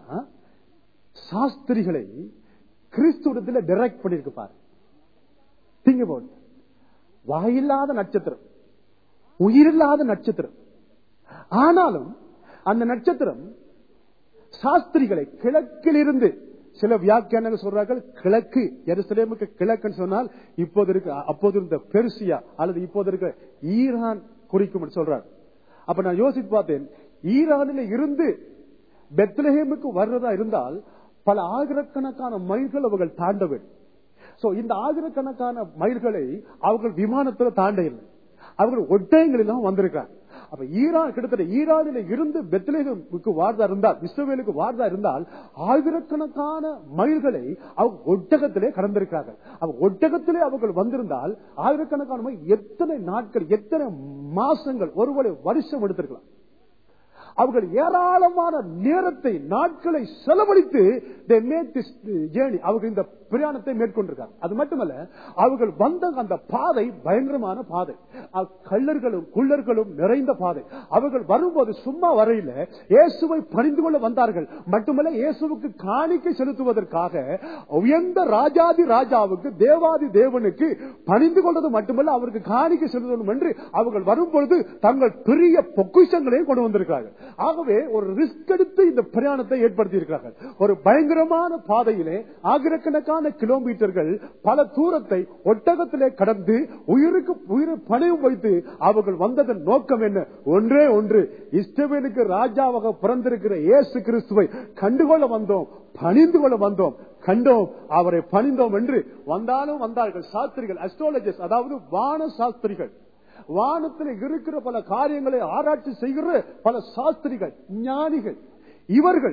சாஸ்திரிகளை கிறிஸ்துவத்துல டைரக்ட் பண்ணிருக்கு பாரு திங்க போட் வாயில்லாத நட்சத்திரம் உயிரில்லாத நட்சத்திரம் ஆனாலும் அந்த நட்சத்திரம் சாஸ்திரிகளை கிழக்கிலிருந்து சில வியாக்கியானங்கள் சொல்றார்கள் கிழக்கு எருசலேமுக்கு கிழக்குன்னு சொன்னால் இப்போது இருக்க அப்போது இருந்த பெருசியா அல்லது இப்போது இருக்க ஈரான் குறிக்கும் சொல்றார் அப்ப நான் யோசித்து பார்த்தேன் ஈரானில் இருந்து பெத்லஹேமுக்கு வர்றதா இருந்தால் பல ஆயிரக்கணக்கான மைல்கள் அவர்கள் தாண்ட வேண்டும் சோ இந்த ஆயிரக்கணக்கான மைல்களை அவர்கள் விமானத்துல தாண்ட இல்லை அவர்கள் ஒட்டயங்களில் தான் வந்திருக்காங்க அப்ப ஈரான் கிட்டத்தட்ட ஈரானில இருந்து பெத்லேகமுக்கு வார்தா இருந்தால் இஸ்ரவேலுக்கு வார்தா இருந்தால் ஆயிரக்கணக்கான மைல்களை அவங்க ஒட்டகத்திலே கடந்திருக்கார்கள் அவங்க ஒட்டகத்திலே அவர்கள் வந்திருந்தால் ஆயிரக்கணக்கான மைல் எத்தனை நாட்கள் எத்தனை மாசங்கள் ஒருவேளை வருஷம் எடுத்திருக்கலாம் அவர்கள் ஏராளமான நேரத்தை நாட்களை செலவழித்து they made this journey. அவர்கள் இந்த பிரயாணத்தை மேற்கொண்டிருக்காங்க அது மட்டுமல்ல அவர்கள் வந்த அந்த பாதை பயங்கரமான பாதை அது கள்ளர்களும் குள்ளர்களும் நிறைந்த பாதை அவர்கள் வரும்போது சும்மா வரையில இயேசுவை பணிந்து கொள்ள வந்தார்கள் மட்டுமல்ல இயேசுவுக்கு காணிக்கை செலுத்துவதற்காக உயர்ந்த ராஜாதி ராஜாவுக்கு தேவாதி தேவனுக்கு பணிந்து கொள்வது மட்டுமல்ல அவருக்கு காணிக்கை செலுத்தணும் என்று அவர்கள் வரும்பொழுது தங்கள் பெரிய பொக்கிஷங்களையும் கொண்டு வந்திருக்கிறார்கள் ஆகவே ஒரு ரிஸ்க் எடுத்து இந்த பிரயாணத்தை ஏற்படுத்தி இருக்கிறார்கள் ஒரு பயங்கரமான பாதையிலே ஆயிரக்கணக்கான கிலோமீட்டர்கள் பல தூரத்தை ஒட்டகத்திலே கடந்து உயிருக்கு உயிர் பணையும் வைத்து அவர்கள் வந்ததன் நோக்கம் என்ன ஒன்றே ஒன்று இஸ்ரவேலுக்கு ராஜாவாக பிறந்திருக்கிற இயேசு கிறிஸ்துவை கண்டுகொள்ள வந்தோம் பணிந்து கொள்ள வந்தோம் கண்டோம் அவரை பணிந்தோம் என்று வந்தாலும் வந்தார்கள் சாஸ்திரிகள் அஸ்ட்ராலஜிஸ்ட் அதாவது வான சாஸ்திரிகள் வானத்தில் இருக்கிற பல காரியங்களை ஆராய்ச்சி செய்கிற பல சாஸ்திரிகள் ஞானிகள் இவர்கள்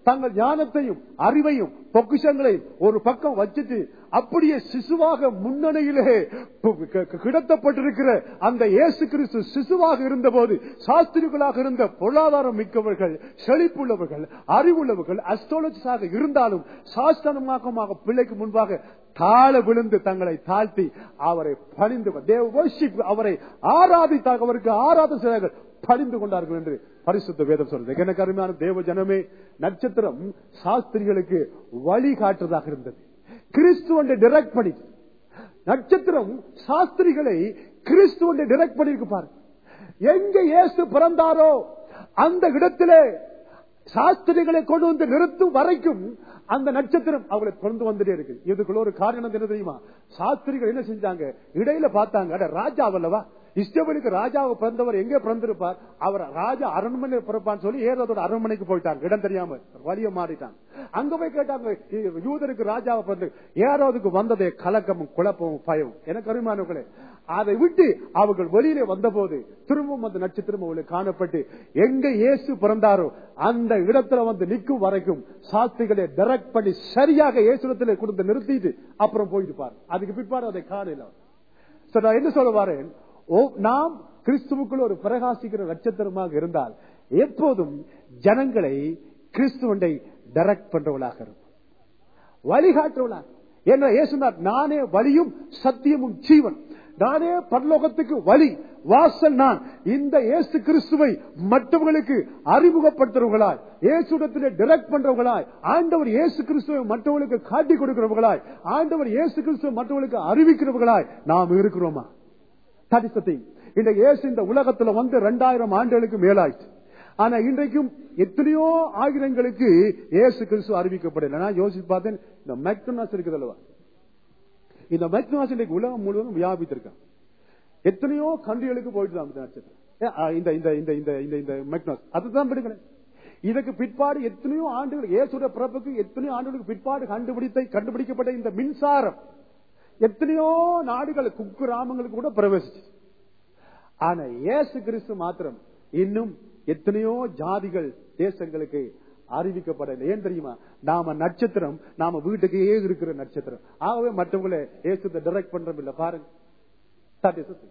தங்கள் ஞானத்தையும் அறிவையும் பொக்கிஷங்களையும் ஒரு பக்கம் வச்சுட்டு அப்படியே சிசுவாக முன்னணியிலே பு- க- க- கிடத்தப்பட்டிருக்கிற அந்த இயேசு கிறிஸ்து சிசுவாக இருந்தபோது சாஸ்திரிகளாக இருந்த பொருளாதாரம் மிக்கவர்கள் செழிப்புள்ளவர்கள் அறிவுள்ளவர்கள் அஸ்ட்ராலஜிஸாக இருந்தாலும் சாஸ்திரமாக பிள்ளைக்கு முன்பாக தாழ விழுந்து தங்களை தாழ்த்தி அவரை பணிந்து தேவ worship அவரை ஆராதித்தாக அவருக்கு ஆராத செய்தார்கள் பணிந்து கொண்டார்கள் என்று பரிசுத்த வேதம் சொல்றது எனக்கு அருமையான தேவ ஜனமே நட்சத்திரம் சாஸ்திரிகளுக்கு வழி காட்டுறதாக இருந்தது கிறிஸ்துவனை டிரெக்ட் பண்ணி நட்சத்திரம் சாஸ்திரிகளை கிறிஸ்துவனை டிரெக்ட் பண்ணிருக்கு பாரு எங்க இயேசு பிறந்தாரோ அந்த இடத்திலே சாஸ்திரிகளை கொண்டு வந்து நிறுத்தும் வரைக்கும் அந்த நட்சத்திரம் அவங்களை கொண்டு வந்துட்டே இருக்கு இதுக்குள்ள ஒரு காரணம் என்ன தெரியுமா சாஸ்திரிகள் என்ன செஞ்சாங்க இடையில பார்த்தாங்க அட ராஜா அல்லவா இஷ்டபடிக்கு ராஜாவை பிறந்தவர் எங்க பிறந்திருப்பார் அவர் ராஜா அரண்மனை பிறப்பான்னு சொல்லி ஏறதோட அரண்மனைக்கு போயிட்டாங்க இடம் தெரியாம வழிய மாறிட்டாங்க அங்க போய் கேட்டாங்க இ- யூதருக்கு ராஜாவை பிறந்து ஏறாவதுக்கு வந்ததே கலக்கமும் குழப்பமும் பயம் எனக்கு அருமானவர்களே அதை விட்டு அவர்கள் வெளியிலே வந்தபோது திரும்பவும் அந்த நட்சத்திரம் அவங்களுக்கு காணப்பட்டு எங்க இயேசு பிறந்தாரோ அந்த இடத்துல வந்து நிற்கும் வரைக்கும் சாஸ்திரிகளை டைரக்ட் பண்ணி சரியாக இயேசுரத்திலே கொடுத்து நிறுத்திட்டு அப்புறம் போயிட்டு பாரு அதுக்கு பிற்பாடு அதை காணல So, நான் என்ன சொல்ல வரேன் ஓ நாம் கிறிஸ்துவுக்குள் ஒரு பிரகாசிக்கிற நட்சத்திரமாக இருந்தால் எப்போதும் ஜனங்களை கிறிஸ்துவண்டை டைரக்ட் பண்றவளாக இருக்கும் வழிகாட்டுவளாக என்ன இயேசுனார் நானே வழியும் சத்தியமும் ஜீவன் நானே பரலோகத்துக்கு வழி வாசல் நான் இந்த இயேசு கிறிஸ்துவை மற்றவர்களுக்கு அறிமுகப்படுத்துறவர்களாய் இயேசுடத்திலே டிரெக்ட் பண்றவர்களாய் ஆண்டவர் இயேசு கிறிஸ்துவை மற்றவர்களுக்கு காட்டி கொடுக்கிறவர்களாய் ஆண்டவர் இயேசு கிறிஸ்துவை மற்றவர்களுக்கு அறிவிக்கிறவர்களாய் நாம் இருக்கிறோமா That is the thing. இந்த இயேசு இந்த உலகத்துல வந்து ரெண்டாயிரம் ஆண்டுகளுக்கு மேலாயிற்று ஆனா இன்றைக்கும் எத்தனையோ ஆயிரங்களுக்கு இயேசு கிறிஸ்து அறிவிக்கப்படல நான் யோசிச்சு பார்த்தேன் இந்த மெக்டனாஸ் இருக்குது அல்லவா இந்த மெக்டனாஸ் இன்றைக்கு உலகம் முழுவதும் வியாபித்திருக்கான் எத்தனையோ கண்ட்ரிகளுக்கு போயிட்டு தான் இந்த நட்சத்திரம் ஏ, ஆ, இந்த இந்த இந்த இந்த இந்த இந்த மெக்னாஸ் அதுதான் பிடிக்கல இதற்கு பிற்பாடு எத்தனையோ ஆண்டுகள் இயேசுடைய பிறப்புக்கு எத்தனையோ ஆண்டுகளுக்கு பிற்பாடு கண்டுபிடித்த கண்டுபிடிக்கப்பட்ட இந்த மின்சாரம் எத்தனையோ நாடுகள் குக்கிராமங்களுக்கு கூட பிரவேசிச்சு ஆனா இயேசு கிறிஸ்து மாத்திரம் இன்னும் எத்தனையோ ஜாதிகள் தேசங்களுக்கு அறிவிக்கப்படலை ஏன் தெரியுமா நாம நட்சத்திரம் நாம வீட்டுக்கே இருக்கிற நட்சத்திரம் ஆகவே மற்றவங்களை இயேசுத்தை டைரக்ட் பண்றோம் இல்ல பாருங்க That is the thing.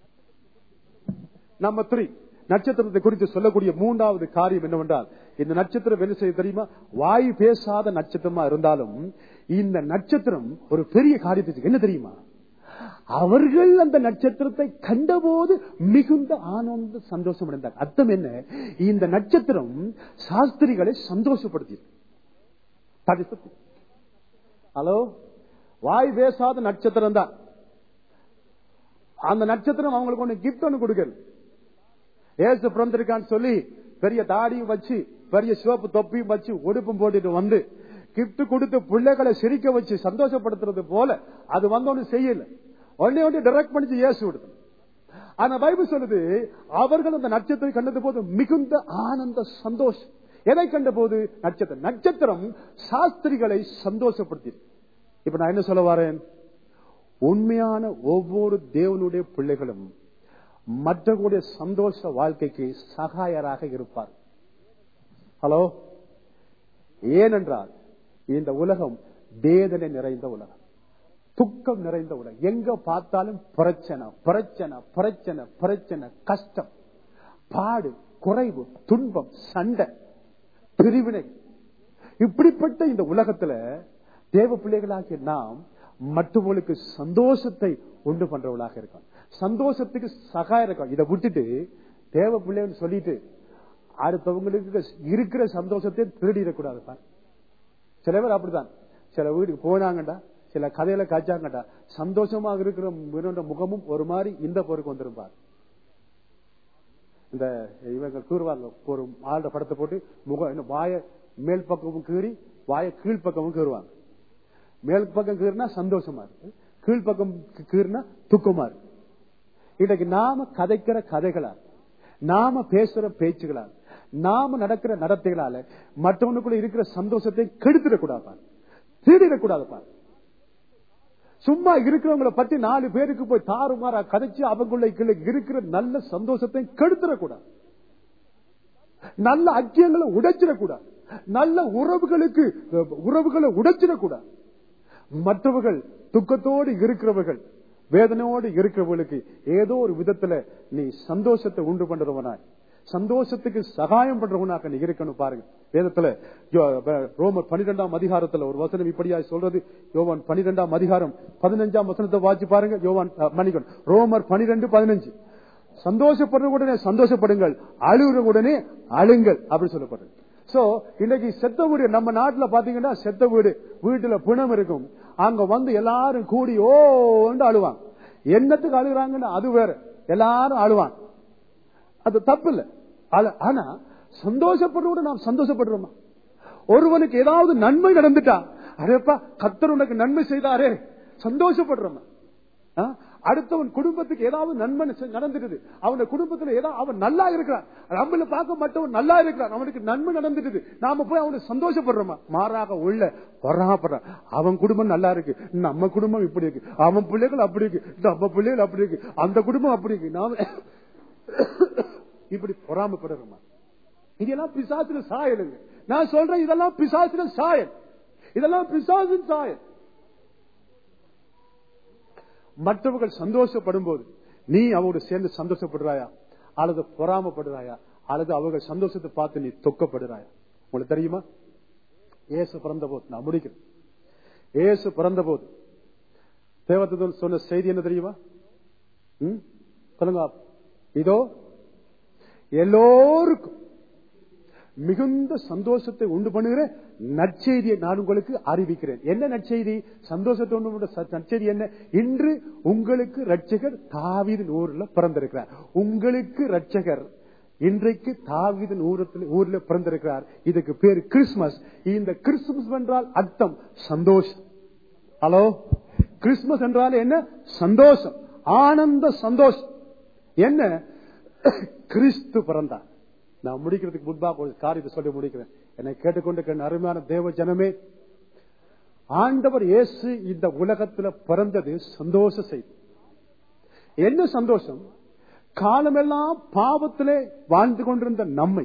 Number three, நட்சத்திரத்தை குறித்து சொல்லக்கூடிய மூன்றாவது காரியம் என்னவென்றால் இந்த நட்சத்திரம் என்ன செய்ய தெரியுமா வாய் பேசாத நட்சத்திரமா இருந்தாலும் இந்த நட்சத்திரம் ஒரு பெரிய காரியத்தை செய்யும். என்ன தெரியுமா அவர்கள் அந்த நட்சத்திரத்தை கண்டபோது மிகுந்த ஆனந்த சந்தோஷம் அடைந்தார் அர்த்தம் என்ன இந்த நட்சத்திரம் சாஸ்திரிகளை சந்தோஷப்படுத்தியது That is the thing. Hello வாய் பேசாத நட்சத்திரம் தான் அந்த நட்சத்திரம் அவங்களுக்கு ஒண்ணு கிஃப்ட் ஒண்ணு கொடுக்கறது ஏசு பிறந்திருக்கான்னு சொல்லி பெரிய தாடியும் வச்சு பெரிய சிவப்பு தொப்பியும் வச்சு உடுப்பும் போட்டுட்டு வந்து கிஃப்ட் கொடுத்து பிள்ளைகளை சிரிக்க வச்சு சந்தோஷப்படுத்துறது போல அது வந்தோன்னு செய்யல ஒன்னே ஒன்று டைரக்ட் பண்ணி இயேசு விடுது ஆனா பைபிள் சொல்லுது அவர்கள் அந்த நட்சத்திரம் கண்டது போது மிகுந்த ஆனந்த சந்தோஷம் எதை கண்ட போது நட்சத்திரம் நட்சத்திரம் சாஸ்திரிகளை சந்தோஷப்படுத்தி இப்ப நான் என்ன சொல்ல வரேன் உண்மையான ஒவ்வொரு தேவனுடைய பிள்ளைகளும் மற்றவர்களுடைய சந்தோஷ வாழ்க்கைக்கு சகாயராக இருப்பார் ஹலோ ஏனென்றால் இந்த உலகம் வேதனை நிறைந்த உலகம் துக்கம் நிறைந்த உலகம் எங்க பார்த்தாலும் பிரச்சனை பிரச்சனை பிரச்சனை பிரச்சனை கஷ்டம் பாடு குறைவு துன்பம் சண்டை பிரிவினை இப்படிப்பட்ட இந்த உலகத்துல தேவ பிள்ளைகளாகிய நாம் மற்றவங்களுக்கு சந்தோஷத்தை உண்டு பண்றவளாக இருக்கோம் சந்தோஷத்துக்கு சகாயம் இருக்கும் இதை விட்டுட்டு தேவ பிள்ளைன்னு சொல்லிட்டு அடுத்தவங்களுக்கு இருக்கிற சந்தோஷத்தை திருடிடக்கூடாது பார் சில பேர் அப்படிதான் சில வீட்டுக்கு போனாங்கடா சில கதையில காய்ச்சாங்கடா சந்தோஷமாக இருக்கிற இவனோட முகமும் ஒரு மாதிரி இந்த போருக்கு வந்திருப்பார் இந்த இவங்க கூறுவாங்க ஒரு ஆளோட படத்தை போட்டு முகம் என்ன வாய மேல் பக்கமும் கீறி வாய கீழ் பக்கமும் கீறுவாங்க மேல் பக்கம் கீறினா சந்தோஷமா இருக்கு கீழ் பக்கம் கீறினா துக்கமா இருக்கு இன்னைக்கு நாம கதைக்கிற கதைகளா நாம பேசுற பேச்சுகளா நாம நடக்கிற நடத்தைகளால மற்றவனுக்குள்ள இருக்கிற சந்தோஷத்தை கெடுத்துடக்கூடாது திருடிடக்கூடாது பாரு சும்மா இருக்கிறவங்களை பத்தி நாலு பேருக்கு போய் தாறுமாறா கதைச்சு அவங்களுள்ள இருக்கிற நல்ல சந்தோஷத்தை கெடுத்துடக்கூடாது நல்ல ஐக்கியங்களை உடைச்சிடக்கூடாது நல்ல உறவுகளுக்கு அஹ், உறவுகளை உடைச்சிடக்கூடாது மற்றவர்கள் துக்கத்தோடு இருக்கிறவர்கள் வேதனையோடு இருக்கிறவர்களுக்கு ஏதோ ஒரு விதத்துல நீ சந்தோஷத்தை உண்டு பண்றவனாய் சந்தோஷத்துக்கு சகாயம் பண்றவனாக நீ இருக்கணும் பாருங்க வேதத்துல யோ- ப- ரோமர் பனிரெண்டாம் அதிகாரத்துல ஒரு வசனம் இப்படியா சொல்றது யோவான் பனிரெண்டாம் அதிகாரம் பதினஞ்சாம் வசனத்தை வாசி பாருங்க யோவான் அஹ், மன்னிக்கணும் ரோமர் பனிரெண்டு பதினஞ்சு சந்தோஷப்படுற உடனே சந்தோஷப்படுங்கள் அழுகிற உடனே அழுங்கள் அப்படி சொல்லப்படுறது சோ இன்னைக்கு செத்த வீடு நம்ம நாட்டுல பாத்தீங்கன்னா செத்த வீடு வீட்டுல பிணம் இருக்கும் அங்க வந்து எல்லாரும் கூடி ஓண்டு அழுவாங்க என்னத்துக்கு அழுகுறாங்கன்னு அது வேற எல்லாரும் அழுவாங்க அது தப்பு இல்ல ஆல- ஆனா சந்தோஷப்படுறோட நாம் சந்தோஷப்படுறோமா ஒருவனுக்கு ஏதாவது நன்மை நடந்துட்டா அதேப்பா கத்தர் உனக்கு நன்மை செய்தாரே சந்தோஷப்படுறோமா ஆ? அடுத்தவன் குடும்பத்துக்கு ஏதாவது நன்மை செ- நடந்துடுது அவன குடும்பத்துல ஏதாவது அவன் நல்லா இருக்கிறான் நம்மள பார்க்க மற்றவன் நல்லா இருக்கிறான் அவனுக்கு நன்மை நடந்துடுது நாம போய் அவனுக்கு சந்தோஷப்படுறோமா மாறாக உள்ள பொறாமப்படுறான் அவன் குடும்பம் நல்லா இருக்கு நம்ம குடும்பம் இப்படி இருக்கு அவன் பிள்ளைகள் அப்படி இருக்கு நம்ம பிள்ளைகள் அப்படி இருக்கு அந்த குடும்பம் அப்படி இருக்கு நாம இப்படி பொறாமப்படுறோமா இதெல்லாம் பிசாசின சாயலுங்க நான் சொல்றேன் இதெல்லாம் பிசாசின சாயல் இதெல்லாம் பிசாசின் சாயல் மற்றவர்கள் சந்தோஷப்படும் போது நீ அவங்களோட சேர்ந்து சந்தோஷப்படுறாயா அல்லது பொறாமப்படுறாயா அல்லது அவர்கள் சந்தோஷத்தை பார்த்து நீ தொக்கப்படுறாயா உங்களுக்கு தெரியுமா ஏசு பிறந்த போது நான் முடிக்கிறேன் ஏசு பிறந்த போது தேவதூதன் சொன்ன செய்தி என்ன தெரியுமா ம்? சொல்லுங்க இதோ எல்லோருக்கும் மிகுந்த சந்தோஷத்தை உண்டு பண்ணுகிற நற்செய்தியை நான் உங்களுக்கு அறிவிக்கிறேன் என்ன நற்செய்தி சந்தோஷத்தை உண்டு பண்ணுற ச- நற்செய்தி என்ன இன்று உங்களுக்கு ரட்சகர் தாவீதின் ஊர்ல பிறந்திருக்கிறார் உங்களுக்கு ரட்சகர் இன்றைக்கு தாவீதின் ஊரத்தில் ஊர்ல பிறந்திருக்கிறார் இதுக்கு பேர் கிறிஸ்துமஸ் இந்த கிறிஸ்துமஸ் என்றால் அர்த்தம் சந்தோஷம் ஹலோ கிறிஸ்துமஸ் என்றால் என்ன சந்தோஷம் ஆனந்த சந்தோஷம் என்ன கிறிஸ்து பிறந்தார் நான் முடிக்கிறதுக்கு முன்பாக ஒரு காரியத்தை சொல்லி முடிக்கிறேன் என்னை கேட்டுக்கொண்டு அருமையான தேவ ஜனமே ஆண்டவர் இயேசு இந்த உலகத்துல பிறந்தது சந்தோஷ செய்தி என்ன சந்தோஷம் காலமெல்லாம் பாவத்திலே வாழ்ந்து கொண்டிருந்த நம்மை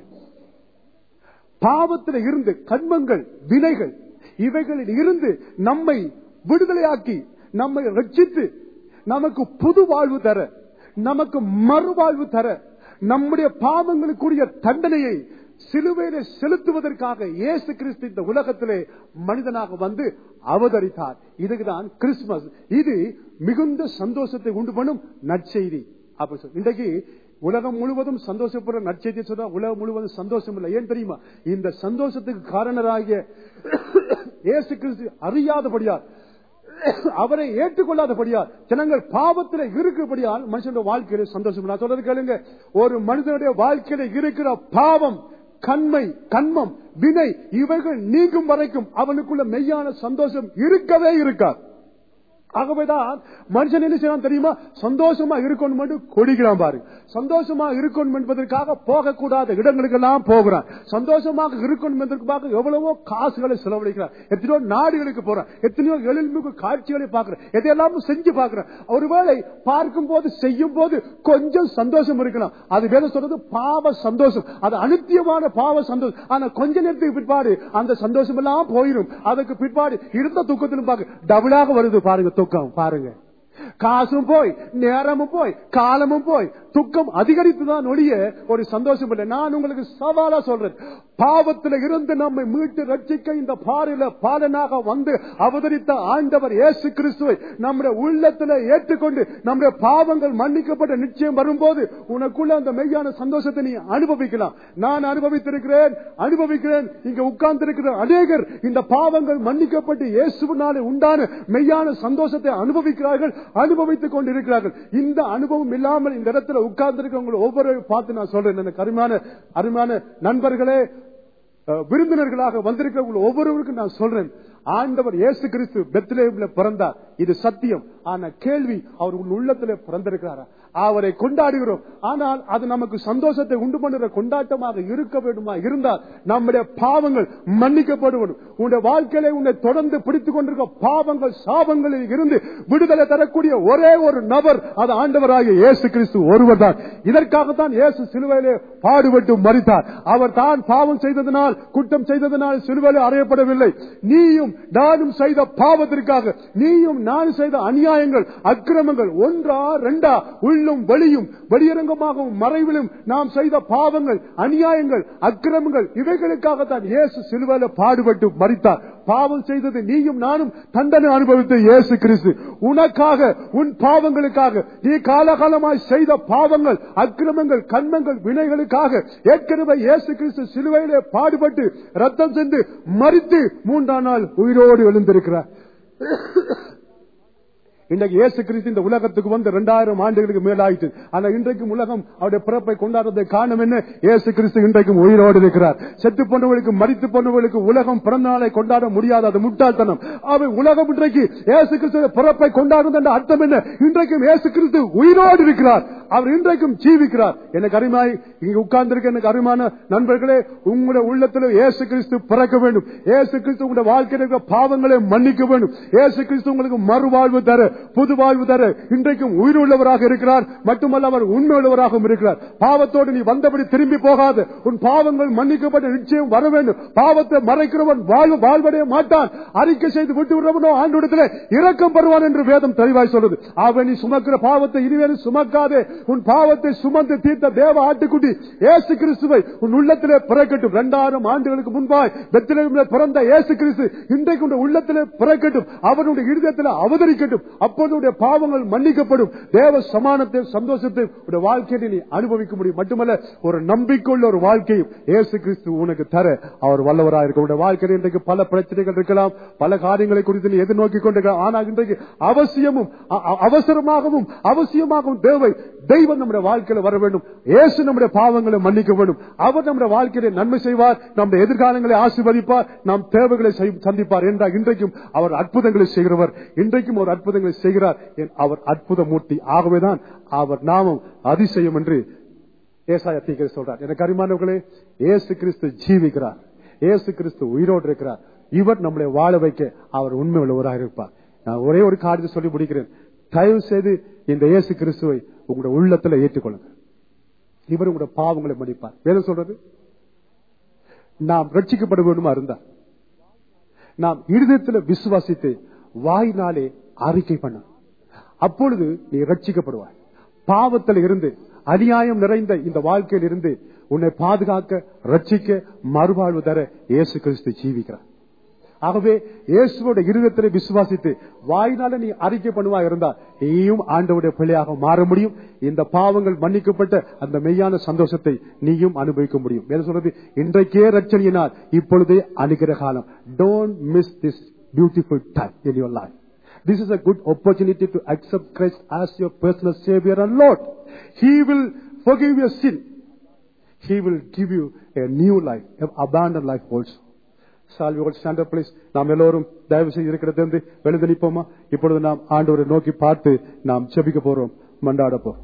பாவத்தில் இருந்து கண்மங்கள் வினைகள் இவைகளில் இருந்து நம்மை விடுதலையாக்கி நம்மை ரட்சித்து நமக்கு புது வாழ்வு தர நமக்கு மறுவாழ்வு தர நம்முடைய பாவங்களுக்குரிய தண்டனையை சிலுவையில செலுத்துவதற்காக இயேசு கிறிஸ்து இந்த உலகத்திலே மனிதனாக வந்து அவதரித்தார் இதுக்குதான் கிறிஸ்துமஸ் இது மிகுந்த சந்தோஷத்தை உண்டு பண்ணும் நற்செய்தி அப்படி சொல்லி இன்றைக்கு உலகம் முழுவதும் சந்தோஷப்படுற நற்செய்தி சொன்னா உலகம் முழுவதும் சந்தோஷம் இல்லை ஏன் தெரியுமா இந்த சந்தோஷத்துக்கு காரணராகிய இயேசு கிறிஸ்து அறியாதபடியார் அவரை ஏற்றுக்கொள்ளாதபடியால் ஜனங்கள் பாவத்தில் இருக்கிறபடியால் மனுஷனுடைய வாழ்க்கையில சந்தோஷம் நான் சொல்றது கேளுங்க ஒரு மனிதனுடைய வாழ்க்கையில இருக்கிற பாவம் கண்மை கண்மம் வினை இவைகள் நீங்கும் வரைக்கும் அவனுக்குள்ள மெய்யான சந்தோஷம் இருக்கவே இருக்காது ஆகவேதான் மனுஷன் என்ன செய்யலாம் தெரியுமா சந்தோஷமா இருக்கணும் என்று கொடிக்கிறான் பாரு சந்தோஷமா இருக்கணும் என்பதற்காக போகக்கூடாத இடங்களுக்கெல்லாம் போகிறான் சந்தோஷமாக இருக்கணும் என்பதற்காக எவ்வளவோ காசுகளை செலவழிக்கிறான் எத்தனையோ நாடுகளுக்கு போறான் எத்தனையோ எழில்மிகு காட்சிகளை பார்க்கிறான் எதையெல்லாம் செஞ்சு பார்க்கிறான் ஒருவேளை பார்க்கும் போது செய்யும் போது கொஞ்சம் சந்தோஷம் இருக்கலாம் அது வேலை சொல்றது பாவ சந்தோஷம் அது அனித்தியமான பாவ சந்தோஷம் ஆனா கொஞ்ச நேரத்துக்கு பிற்பாடு அந்த சந்தோஷம் எல்லாம் போயிடும் அதுக்கு பிற்பாடு இருந்த துக்கத்திலும் பார்க்க டபுளாக வருது பாருங்க துக்கம் பாருங்க காசும் போய் நேரமும் போய் காலமும் போய் துக்கம் அதிகரித்துதான் ஒழிய ஒரு சந்தோஷம் இல்லை நான் உங்களுக்கு சவாலா சொல்றேன் பாவத்தில் இருந்து நம்மை மீட்டு ரட்சிக்க இந்த பாறையில பாலனாக வந்து அவதரித்த ஆண்டவர் இயேசு கிறிஸ்துவை நம்முடைய உள்ளத்துல ஏற்றுக்கொண்டு நம்முடைய பாவங்கள் மன்னிக்கப்பட்ட நிச்சயம் வரும்போது உனக்குள்ள அந்த மெய்யான சந்தோஷத்தை நீ அனுபவிக்கலாம் நான் அனுபவித்திருக்கிறேன் அனுபவிக்கிறேன் இங்க உட்கார்ந்து இருக்கிற அநேகர் இந்த பாவங்கள் மன்னிக்கப்பட்டு இயேசுவினாலே உண்டான மெய்யான சந்தோஷத்தை அனுபவிக்கிறார்கள் அனுபவித்துக் கொண்டிருக்கிறார்கள் இந்த அனுபவம் இல்லாமல் இந்த இடத்துல உட்கார்ந்து இருக்கிறவங்க ஒவ்வொரு பார்த்து நான் சொல்றேன் எனக்கு அருமையான அருமையான நண்பர்களே அஹ், விருந்தினர்களாக வந்திருக்கிறவங்க ஒவ்வொருவருக்கும் நான் சொல்றேன் ஆண்டவர் இயேசு கிறிஸ்து பெத்லேம்ல பிறந்தார் இது சத்தியம் ஆனா கேள்வி அவர் உன் உள்ளத்துல பிறந்திருக்கிறாரா அவரை கொண்டாடுகிறோம் ஆனால் அது நமக்கு சந்தோஷத்தை உண்டு பண்ணுகிற கொண்டாட்டமாக இருக்க வேண்டுமா இருந்தால் நம்முடைய பாவங்கள் மன்னிக்கப்படுவதும் உன்னுடைய வாழ்க்கையில உன்னை தொடர்ந்து பிடித்துக் கொண்டிருக்க பாவங்கள் சாபங்களில் இருந்து விடுதலை தரக்கூடிய ஒரே ஒரு நபர் அது ஆண்டவராகிய இயேசு கிறிஸ்து ஒருவர் தான் இதற்காகத்தான் இயேசு சிலுவையிலே பாடுபட்டு மறித்தார் அவர் தான் பாவம் செய்ததனால் குற்றம் செய்ததனால் சிலுவையிலே அறையப்படவில்லை நீயும் நானும் செய்த பாவத்திற்காக நீயும் நானும் செய்த அநியாயங்கள் அக்கிரமங்கள் ஒன்றா ரெண்டா உள்ளும் வெளியும் வெளியரங்கமாகவும் மறைவிலும் நாம் செய்த பாவங்கள் அநியாயங்கள் அக்கிரமங்கள் இவைகளுக்காகத்தான் இயேசு சிலுவையில பாடுபட்டு மறித்தார் பாவம் செய்தது நீயும் நானும் தண்டனை அனுபவித்த இயேசு கிறிஸ்து உனக்காக உன் பாவங்களுக்காக நீ காலகாலமாய் செய்த பாவங்கள் அக்கிரமங்கள் கண்மங்கள் வினைகளுக்காக ஏற்கனவே இயேசு கிறிஸ்து சிலுவையிலே பாடுபட்டு ரத்தம் சென்று மறித்து மூன்றாம் நாள் உயிரோடு எழுந்திருக்கிறார் இன்றைக்கு இயேசு கிறிஸ்து இந்த உலகத்துக்கு வந்து இரண்டாயிரம் ஆண்டுகளுக்கு மேலாயிற்று ஆனா இன்றைக்கும் உலகம் அவருடைய பிறப்பை கொண்டாடுறதை காரணம் என்ன இயேசு கிறிஸ்து இன்றைக்கும் உயிரோடு இருக்கிறார் செத்து போனவர்களுக்கு மறித்து போனவர்களுக்கு உலகம் பிறந்த நாளை கொண்டாட முடியாது அது முட்டாள்தனம் அவை உலகம் இன்றைக்கு இயேசு கிறிஸ்து பிறப்பை கொண்டாடுறது என்ற அர்த்தம் என்ன இன்றைக்கும் இயேசு கிறிஸ்து உயிரோடு இருக்கிறார் அவர் இன்றைக்கும் ஜீவிக்கிறார் எனக்கு அருமாய் இங்க உட்கார்ந்திருக்க எனக்கு அருமான நண்பர்களே உங்களுடைய உள்ளத்தில் இயேசு கிறிஸ்து பிறக்க வேண்டும் இயேசு கிறிஸ்து உங்களுடைய வாழ்க்கையில் இருக்கிற பாவங்களை மன்னிக்க வேண்டும் இயேசு கிறிஸ்து உங்களுக்கு மறுவாழ்வு தர புது வாழ்வு தர இன்றைக்கும் உயிருள்ளவராக இருக்கிறார் மட்டுமல்ல அவர் உண்மை உள்ளவராகவும் இருக்கிறார் பாவத்தோடு நீ வந்தபடி திரும்பி போகாது உன் பாவங்கள் மன்னிக்கப்பட்ட நிச்சயம் வர வேண்டும் பாவத்தை மறைக்கிறவன் வாழ்வு வாழ்வடைய மாட்டான் அறிக்கை செய்து விட்டு விடுறவனோ ஆண்டு இரக்கம் பெறுவான் என்று வேதம் தெளிவாய் சொல்றது அவன் நீ சுமக்கிற பாவத்தை இனிமேல் சுமக்காதே உன் பாவத்தை சுமந்து தீர்த்த தேவ ஆட்டுக்குட்டி ஏசு கிறிஸ்துவை உன் உள்ளத்திலே பிறக்கட்டும் இரண்டாயிரம் ஆண்டுகளுக்கு முன்பாய் பெத்திலே பிறந்த ஏசு கிறிஸ்து இன்றைக்கு உன் உள்ளத்திலே பிறக்கட்டும் அவனுடைய இருதயத்தில் அவதரிக்கட்டும் அப்போது பாவங்கள் மன்னிக்கப்படும் தேவ சமானத்தை சந்தோஷத்தை உடைய வாழ்க்கையை நீ அனுபவிக்க முடியும் மட்டுமல்ல ஒரு நம்பிக்கையுள்ள ஒரு வாழ்க்கையும் ஏசு கிறிஸ்து உனக்கு தர அவர் வல்லவராக இருக்க உடைய வாழ்க்கையில் இன்றைக்கு பல பிரச்சனைகள் இருக்கலாம் பல காரியங்களை குறித்து நீ எதிர்நோக்கி கொண்டிருக்கலாம் ஆனால் இன்றைக்கு அவசியமும் அ- அ- அவசரமாகவும் அவசியமாகவும் தேவை தெய்வம் நம்முடைய வாழ்க்கையில வர வேண்டும் இயேசு நம்முடைய பாவங்களை மன்னிக்க வேண்டும் அவர் நம்முடைய வாழ்க்கையில நன்மை செய்வார் நம்முடைய எதிர்காலங்களை ஆசீர்வதிப்பார் நாம் தேவைகளை செய்- சந்திப்பார் என்றால் இன்றைக்கும் அவர் அற்புதங்களை செய்கிறவர் இன்றைக்கும் ஒரு அற்புதங்களை செய்கிறார் என் அவர் அற்புத மூர்த்தி ஆகவேதான் அவர் நாமம் அதிசயம் என்று ஏசாயா தீக்கிர சொல்றார் எனக்கு அருமானவர்களே இயேசு கிறிஸ்து ஜீவிக்கிறார் இயேசு கிறிஸ்து உயிரோடு இருக்கிறார் இவர் நம்மளை வாழ வைக்க அவர் உண்மை உள்ளவராக இருப்பார் நான் ஒரே ஒரு காரியத்தை சொல்லி முடிக்கிறேன் தயவு செய்து இந்த இயேசு கிறிஸ்துவை உங்களுடைய உள்ளத்துல ஏற்றுக்கொள்ளுங்க இவர் உங்களுடைய பாவங்களை மன்னிப்பார் வேதம் சொல்றது நாம் ரட்சிக்கப்பட வேண்டுமா இருந்தா நாம் இருதயத்தில் விசுவாசித்து வாயினாலே அறிக்கை பண்ண அப்பொழுது நீ ரட்சிக்கப்படுவாய் பாவத்தில் இருந்து அநியாயம் நிறைந்த இந்த வாழ்க்கையில் இருந்து உன்னை பாதுகாக்க ரட்சிக்க மறுவாழ்வு தர இயேசு கிறிஸ்து ஜீவிக்கிறார் ஆகவே இயேசுவோட இருதயத்திலே விசுவாசித்து வாயினால நீ அறிக்கை பண்ணுவா இருந்தா நீயும் ஆண்டவுடைய பிள்ளையாக மாற முடியும் இந்த பாவங்கள் மன்னிக்கப்பட்ட அந்த மெய்யான சந்தோஷத்தை நீயும் அனுபவிக்க முடியும் வேற சொல்றது இன்றைக்கே ரட்சணியினால் இப்பொழுதே அணுகிற காலம் don't miss this beautiful time in your life This is a good opportunity to accept Christ as your personal Savior and Lord. He will forgive your sin. He will give you a new life, an abundant life also. Shall we all stand up, please? நாம் எல்லோரும் தயவு செய்து இருக்கிறது வந்து எழுந்து நிற்போமா இப்பொழுது நாம் ஆண்டவரை நோக்கி பார்த்து நாம் செபிக்க போறோம் மண்டாட போறோம்